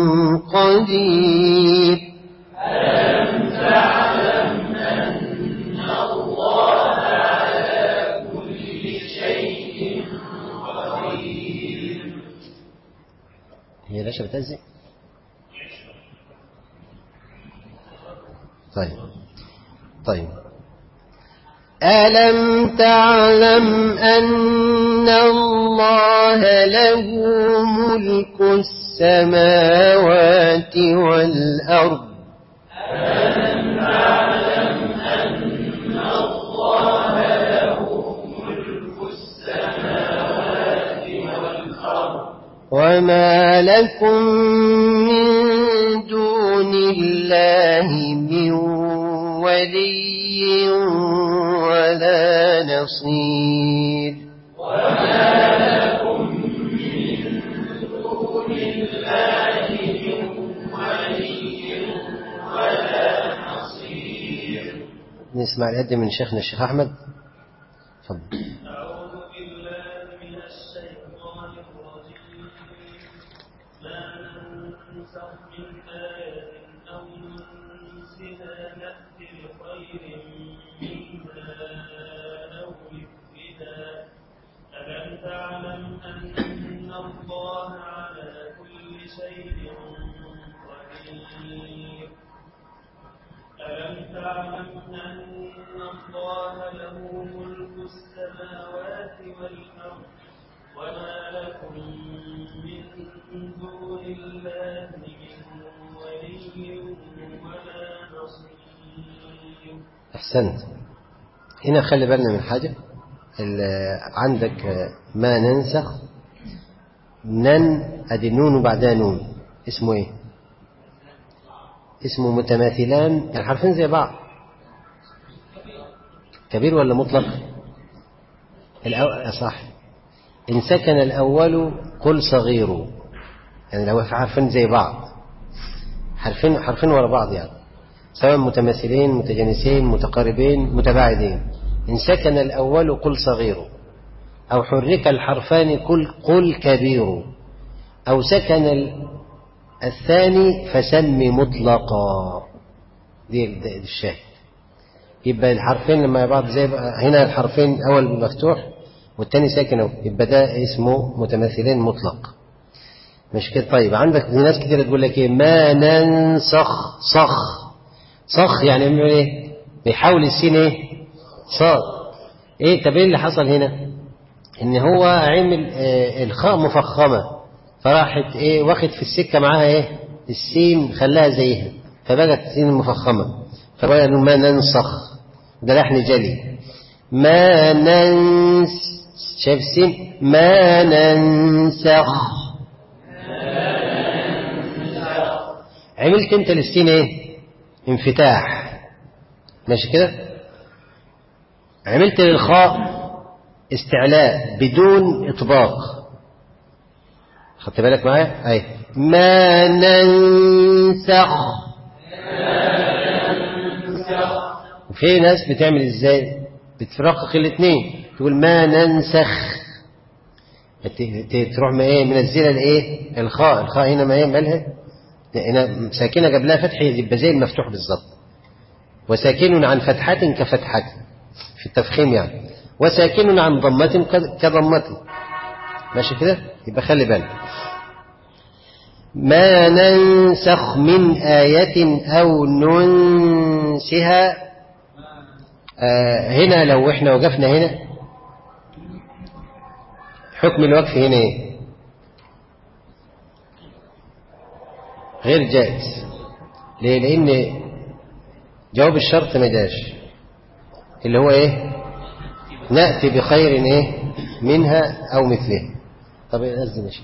قدير ألم تعلم أن الله على كل شيء قدير هي ليش بتأذي طيب طيب ألم تعلم أن الله له ملك السماوات والأرض ألم تعلم أن الله له ملك السماوات والأرض وما لكم من دون الله من ولي ولا نصير وما لكم من دون الله من ولي ولا نصير نسمع الأد من شيخنا الشيخ أحمد تفضل أعوذ بالله من الشيطان الرجيم ما ننسخ من آية أو ننسها نأتي بخير منها أو مثلها ألم تعلم أن الله على كل شيء قدير ألم تعلم أن الله له ملك السماوات والأرض وما لكم من دون الله من ولي ولا نصير أحسنت هنا خلي بالنا من حاجة ال- عندك ما ننسخ نن أدي نون وبعدها نون اسمه إيه اسمه متماثلان الحرفين زي بعض كبير ولا مطلق الأو... صح إن سكن الأول قل صغير يعني لو في حرفين زي بعض حرفين حرفين ورا بعض يعني سواء متماثلين متجانسين متقاربين متباعدين إن سكن الأول قل صغير أو حرك الحرفان قل قل كبير أو سكن ال- الثاني فسم مطلقا دي دي- دي الشاهد يبقى الحرفين لما بعض زي بقى- هنا الحرفين أول مفتوح والتاني ساكن أهو. يبقى ده اسمه متماثلين مطلق مش كده طيب عندك في ناس كتير تقول لك ايه ما ننسخ صخ صخ يعني يعمل ايه بيحاول السين ايه صاد ايه طب ايه اللي حصل هنا ان هو عمل آه الخاء مفخمه فراحت ايه واخد في السكه معاها ايه السين خلاها زيها فبقت السين مفخمه فقالوا ما ننسخ ده لحن جلي ما ننس شايف السين ما ننسخ عملت انت للسين ايه انفتاح ماشي كده عملت للخاء استعلاء بدون اطباق خدت بالك معايا اي ما ننسخ وفي ناس بتعمل ازاي بتفرقق الاثنين تقول ما ننسخ ت- ت- تروح ما ايه منزله الايه الخاء الخاء هنا ما ايه مالها هنا ساكنه قبلها فتح يبقى زي المفتوح بالظبط وساكن عن فتحة كفتحة في التفخيم يعني وساكن عن ضمة ك- كضمة ماشي كده يبقى خلي بالك ما ننسخ من آية أو ننسها آه هنا لو احنا وقفنا هنا حكم الوقف هنا ايه غير جائز ليه لان جواب الشرط ما جاش اللي هو ايه نأتي بخير ايه منها او مثله طب أذن يا شيخ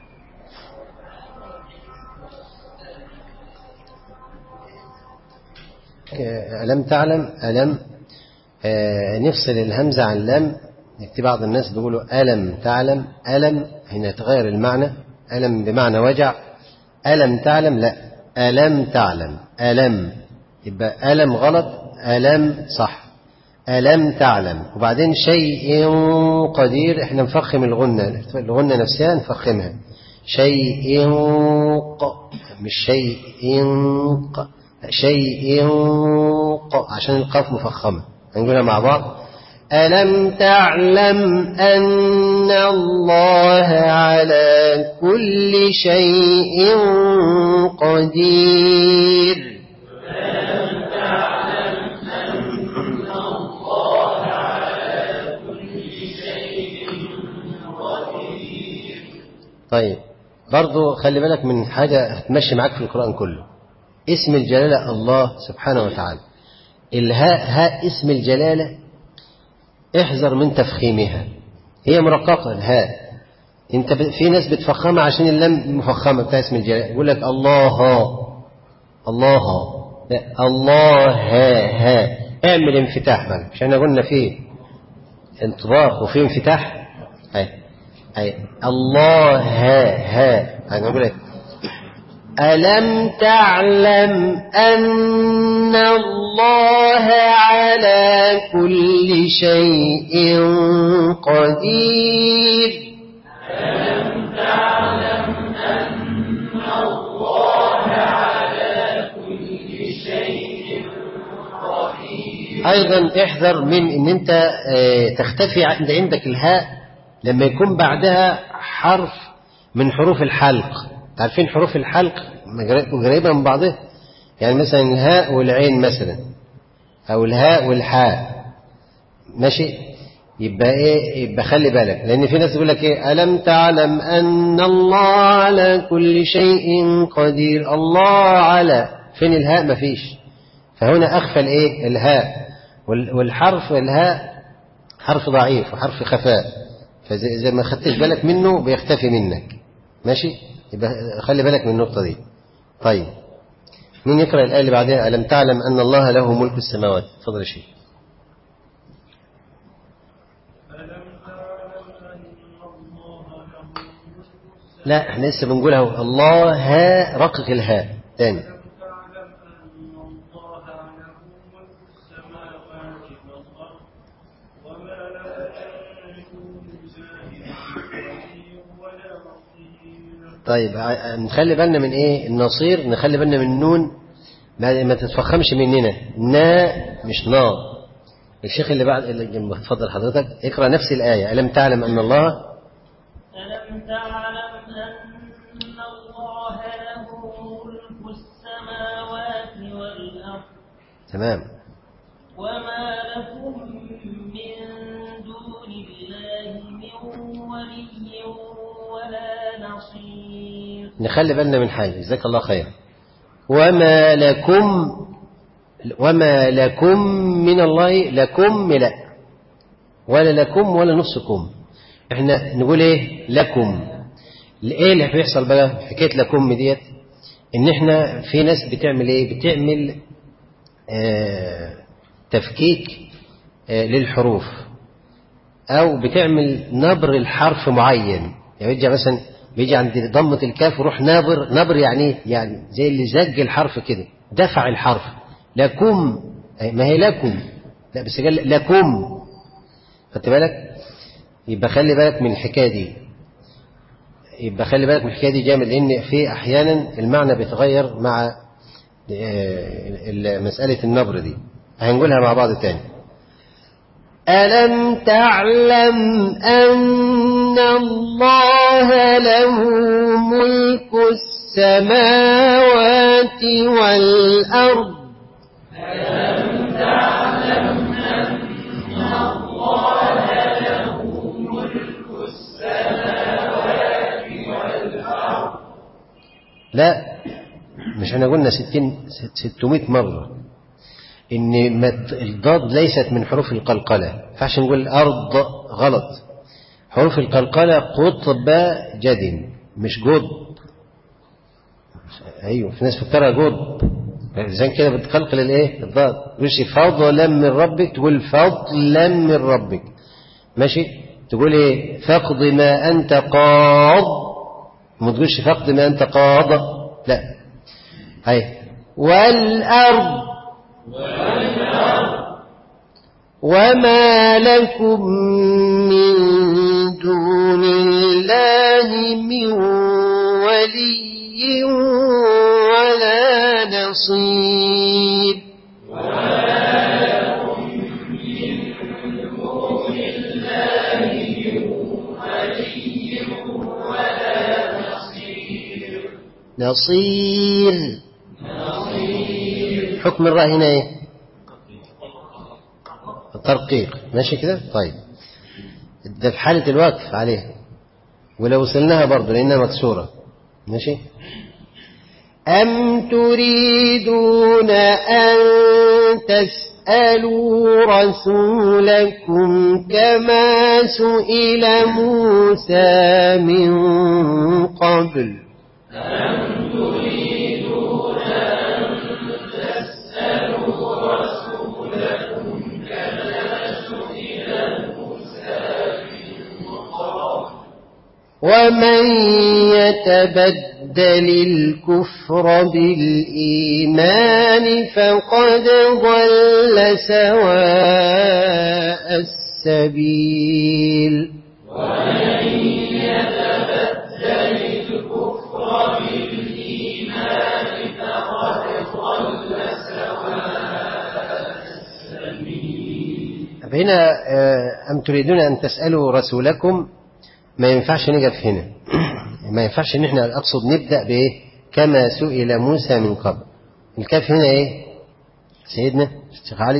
آه، ألم تعلم ألم آه، نفصل الهمزة عن لم في بعض الناس بيقولوا ألم تعلم ألم هنا يتغير المعنى ألم بمعنى وجع ألم تعلم لا ألم تعلم ألم يبقى ألم غلط ألم صح ألم تعلم وبعدين شيء قدير احنا نفخم الغنة الغنة نفسها نفخمها شيء ق مش شيء ق لا، شيء ق عشان القاف مفخمة هنقولها مع بعض ألم تعلم أن الله على كل شيء قدير طيب برضو خلي بالك من حاجة هتمشي معاك في القرآن كله اسم الجلالة الله سبحانه وتعالى الهاء هاء اسم الجلالة احذر من تفخيمها هي مرققة الهاء انت ب... في ناس بتفخمها عشان اللام مفخمة بتاع اسم الجلالة يقول لك الله الله لا الله ها ها اعمل انفتاح بقى عشان قلنا فيه انطباق وفيه انفتاح هاي هاي الله ها ها هنقول لك ألم تعلم أن الله على كل شيء قدير أيضا احذر من أن أنت آه، تختفي عند عندك الهاء لما يكون بعدها حرف من حروف الحلق عارفين حروف الحلق قريبة من بعضها يعني مثلا الهاء والعين مثلا أو الهاء والحاء ماشي يبقى ايه يبقى خلي بالك لان في ناس يقول لك ايه الم تعلم ان الله على كل شيء قدير الله على فين الهاء مفيش فهنا اخفى الايه الهاء وال- والحرف الهاء حرف ضعيف وحرف خفاء فإذا ما خدتش بالك منه بيختفي منك ماشي يبقى خلي بالك من النقطة دي طيب مين يقرأ الآية اللي بعدها ألم تعلم أن الله له ملك السماوات تفضل يا شيخ ألم تعلم أن الله له ملك لا احنا لسه بنقولها الله ها رقق الهاء تاني ألم تعلم أن الله له ملك السماوات والأرض وما له من دون ولي ولا نصير طيب ع- نخلي بالنا من ايه النصير نخلي بالنا من النون ما, ما تتفخمش مننا نا مش نا الشيخ اللي بعد اللي جنبه اتفضل حضرتك اقرا نفس الايه الم تعلم ان الله ألم تعلم أن الله له ملك السماوات والأرض تمام وما لكم من دون الله من ولي ولا نصير نخلي بالنا من حاجه جزاك الله خير وما لكم وما لكم من الله لكم لا ولا لكم ولا نصكم احنا نقول ايه لكم ايه اللي بيحصل بقى حكايه لكم ديت ان احنا في ناس بتعمل ايه بتعمل آه تفكيك آه للحروف او بتعمل نبر الحرف معين يعني يجي مثلا بيجي عند ضمة الكاف وروح نابر نبر يعني إيه؟ يعني زي اللي زج الحرف كده دفع الحرف لكم أي ما هي لكم لا بس قال لكم خدت بالك يبقى خلي بالك من الحكايه دي يبقى خلي بالك من الحكايه دي جامد لان في احيانا المعنى بيتغير مع آه، ال- مساله النبر دي هنقولها مع بعض تاني ألم تعلم أن الله له ملك السماوات والأرض لا مش احنا قلنا ستين ستمائة مرة ان مت- الضاد ليست من حروف القلقلة ما ينفعش نقول ارض غلط حروف القلقلة قطب جد مش جد ايوه في ناس فكرها جد زين كده بتقلقل الايه الضاد مش فضلا من ربك تقول فضلا من ربك ماشي تقول ايه فقد ما انت قاض ما تقولش فقد ما انت قاض لا هاي والارض وما لكم من دون الله من ولي ولا نصير نصير حكم الراء هنا ايه ترقيق ماشي كده طيب ده في حالة الوقف عليه ولو وصلناها برضه لأنها مكسورة ماشي أم تريدون أن تسألوا رسولكم كما سئل موسى من قبل ومن يتبدل الكفر بالإيمان فقد ضل سواء السبيل هنا آه، أم تريدون أن تسألوا رسولكم ما ينفعش نقف هنا ما ينفعش ان احنا اقصد نبدا بايه كما سئل موسى من قبل الكاف هنا ايه سيدنا الشيخ علي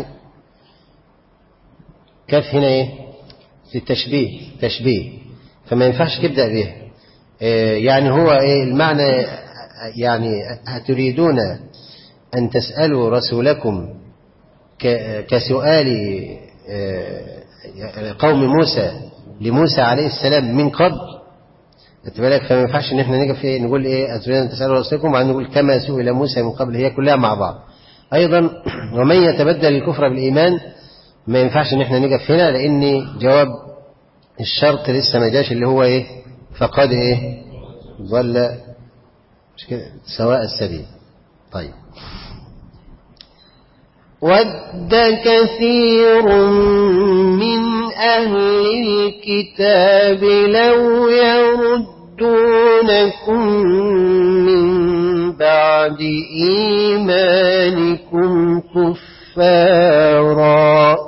كاف هنا ايه للتشبيه تشبيه فما ينفعش تبدا به إيه يعني هو ايه المعنى يعني أتريدون أن تسألوا رسولكم ك- كسؤال آه، قوم موسى لموسى عليه السلام من قبل خدت بالك فما ينفعش ان احنا نيجي في نقول ايه اتريدون ان تسالوا رسولكم وبعدين نقول كما سئل موسى من قبل هي كلها مع بعض ايضا ومن يتبدل الكفر بالايمان ما ينفعش ان احنا نقف هنا لان جواب الشرط لسه ما جاش اللي هو ايه فقد ايه ظل مش كده سواء السبيل طيب ود كثير من أهل الكتاب لو يردونكم من بعد إيمانكم كفارا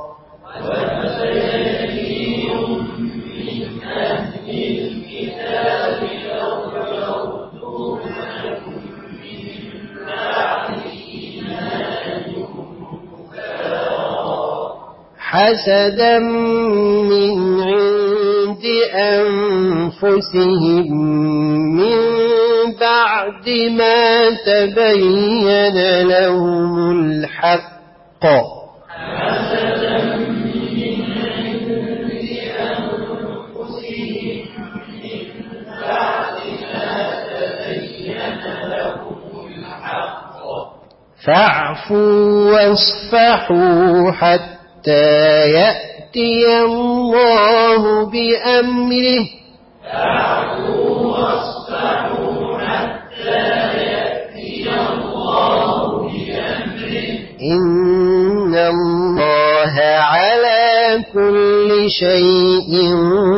حسدا من عند أنفسهم من بعد ما تبين لهم الحق فاعفوا واصفحوا حتى يأتي الله بأمره إن الله على كل شيء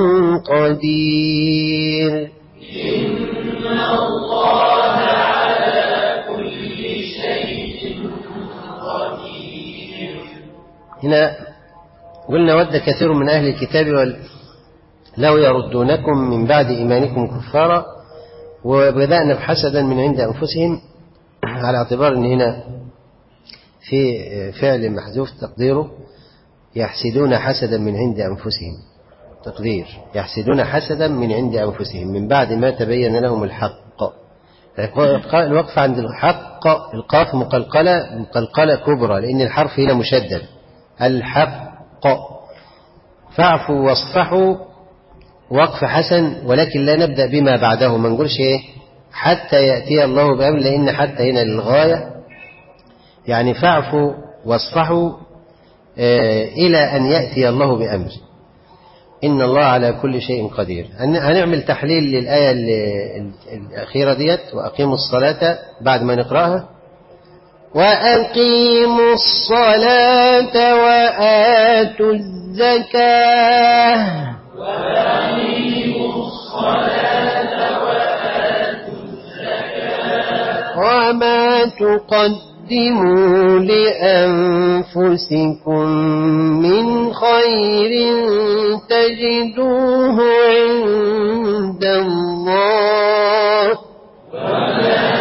قدير هنا قلنا ود كثير من أهل الكتاب وال... لو يردونكم من بعد إيمانكم كفارا وبدأنا بحسدا من عند أنفسهم على اعتبار أن هنا في فعل محذوف تقديره يحسدون حسدا من عند أنفسهم تقدير يحسدون حسدا من عند أنفسهم من بعد ما تبين لهم الحق الوقف عند الحق القاف مقلقلة مقلقلة كبرى لأن الحرف هنا مشدد الحق فاعفوا واصفحوا وقف حسن ولكن لا نبدأ بما بعده ما نقولش ايه حتى يأتي الله بأمر لأن حتى هنا للغاية يعني فاعفوا واصفحوا آه إلى أن يأتي الله بأمر إن الله على كل شيء قدير هنعمل تحليل للآية الأخيرة ديت وأقيموا الصلاة بعد ما نقرأها وأقيموا الصلاة وآتوا الزكاة وأقيموا الصلاة وآتوا الزكاة وما تقدموا لأنفسكم من خير تجدوه عند الله وما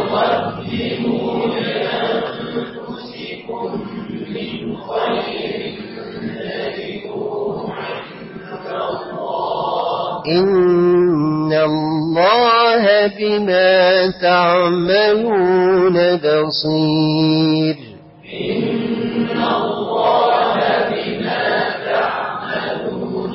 تقدموا لأنفسكم من خير تجدوه عند الله إن الله بما تعملون بصير إن الله بما تعملون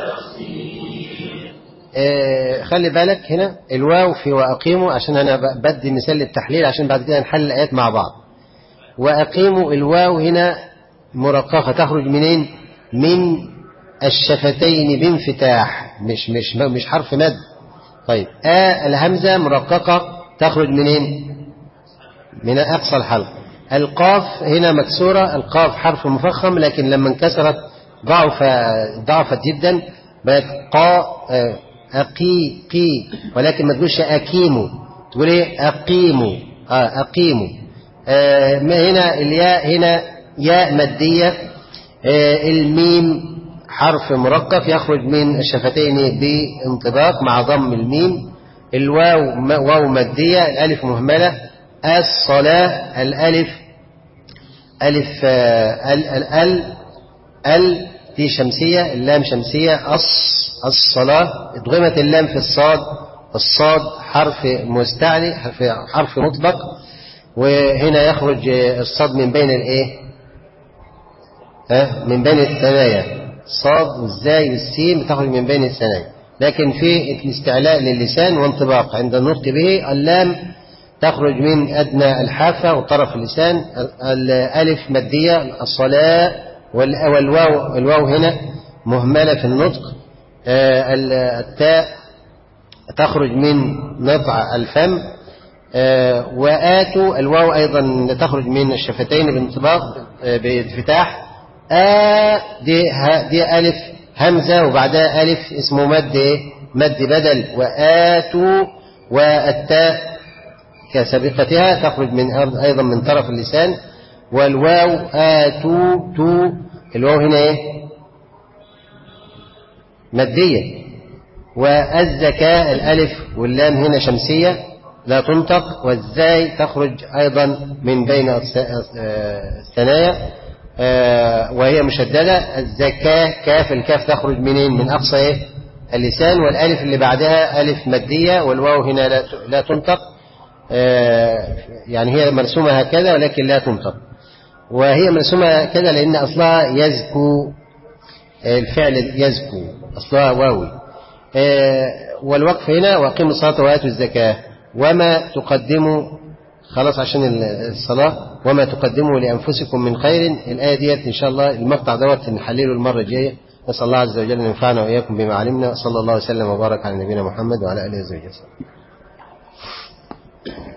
بصير آه خلي بالك هنا الواو في وأقيموا عشان أنا بدي مثال للتحليل عشان بعد كده نحل الآيات مع بعض وأقيموا الواو هنا مرققة تخرج منين من الشفتين بانفتاح مش مش مش حرف مد طيب آ الهمزة مرققة تخرج منين من أقصى الحلق القاف هنا مكسورة القاف حرف مفخم لكن لما انكسرت ضعف ضعفت جدا بقت قا أقي قي ولكن ما تقولش أكيموا تقول إيه أقيموا آه أقيموا آه ما هنا الياء هنا ياء مادية آه الميم حرف مرقق يخرج من الشفتين بانطباق مع ضم الميم الواو واو مادية الألف مهملة الصلاة الألف ألف ال ال ال ال دي شمسية اللام شمسية أص الصلاة ادغمت اللام في الصاد الصاد حرف مستعلي حرف, حرف مطبق وهنا يخرج الصاد من بين الايه ها من بين الثنايا الصاد والزاي والسين بتخرج من بين الثنايا لكن في استعلاء للسان وانطباق عند النطق به اللام تخرج من أدنى الحافة وطرف اللسان الألف مادية الصلاة والواو الواو هنا مهملة في النطق التاء تخرج من نطع الفم وآتوا الواو أيضا تخرج من الشفتين بانطباق بانفتاح آ دي, دي ألف همزة وبعدها ألف اسمه مد مد بدل وآتوا والتاء كسابقتها تخرج من أيضا من طرف اللسان والواو آتوا تو الواو هنا إيه مادية والزكاة الألف واللام هنا شمسية لا تنطق والزاي تخرج أيضا من بين الثنايا وهي مشددة الزكاة كاف الكاف تخرج منين من أقصى إيه اللسان والألف اللي بعدها ألف مادية والواو هنا لا لا تنطق يعني هي مرسومة هكذا ولكن لا تنطق وهي مرسومة هكذا لأن أصلها يزكو الفعل يزكو أصلها واوي والوقف هنا وأقيموا الصلاة وآتوا الزكاة وما تقدموا خلاص عشان الصلاة وما تقدموا لأنفسكم من خير الآية ديت إن شاء الله المقطع دوت نحلله المرة الجاية نسأل الله عز وجل أن ينفعنا وإياكم بما علمنا صلى الله وسلم وبارك على نبينا محمد وعلى آله وصحبه وسلم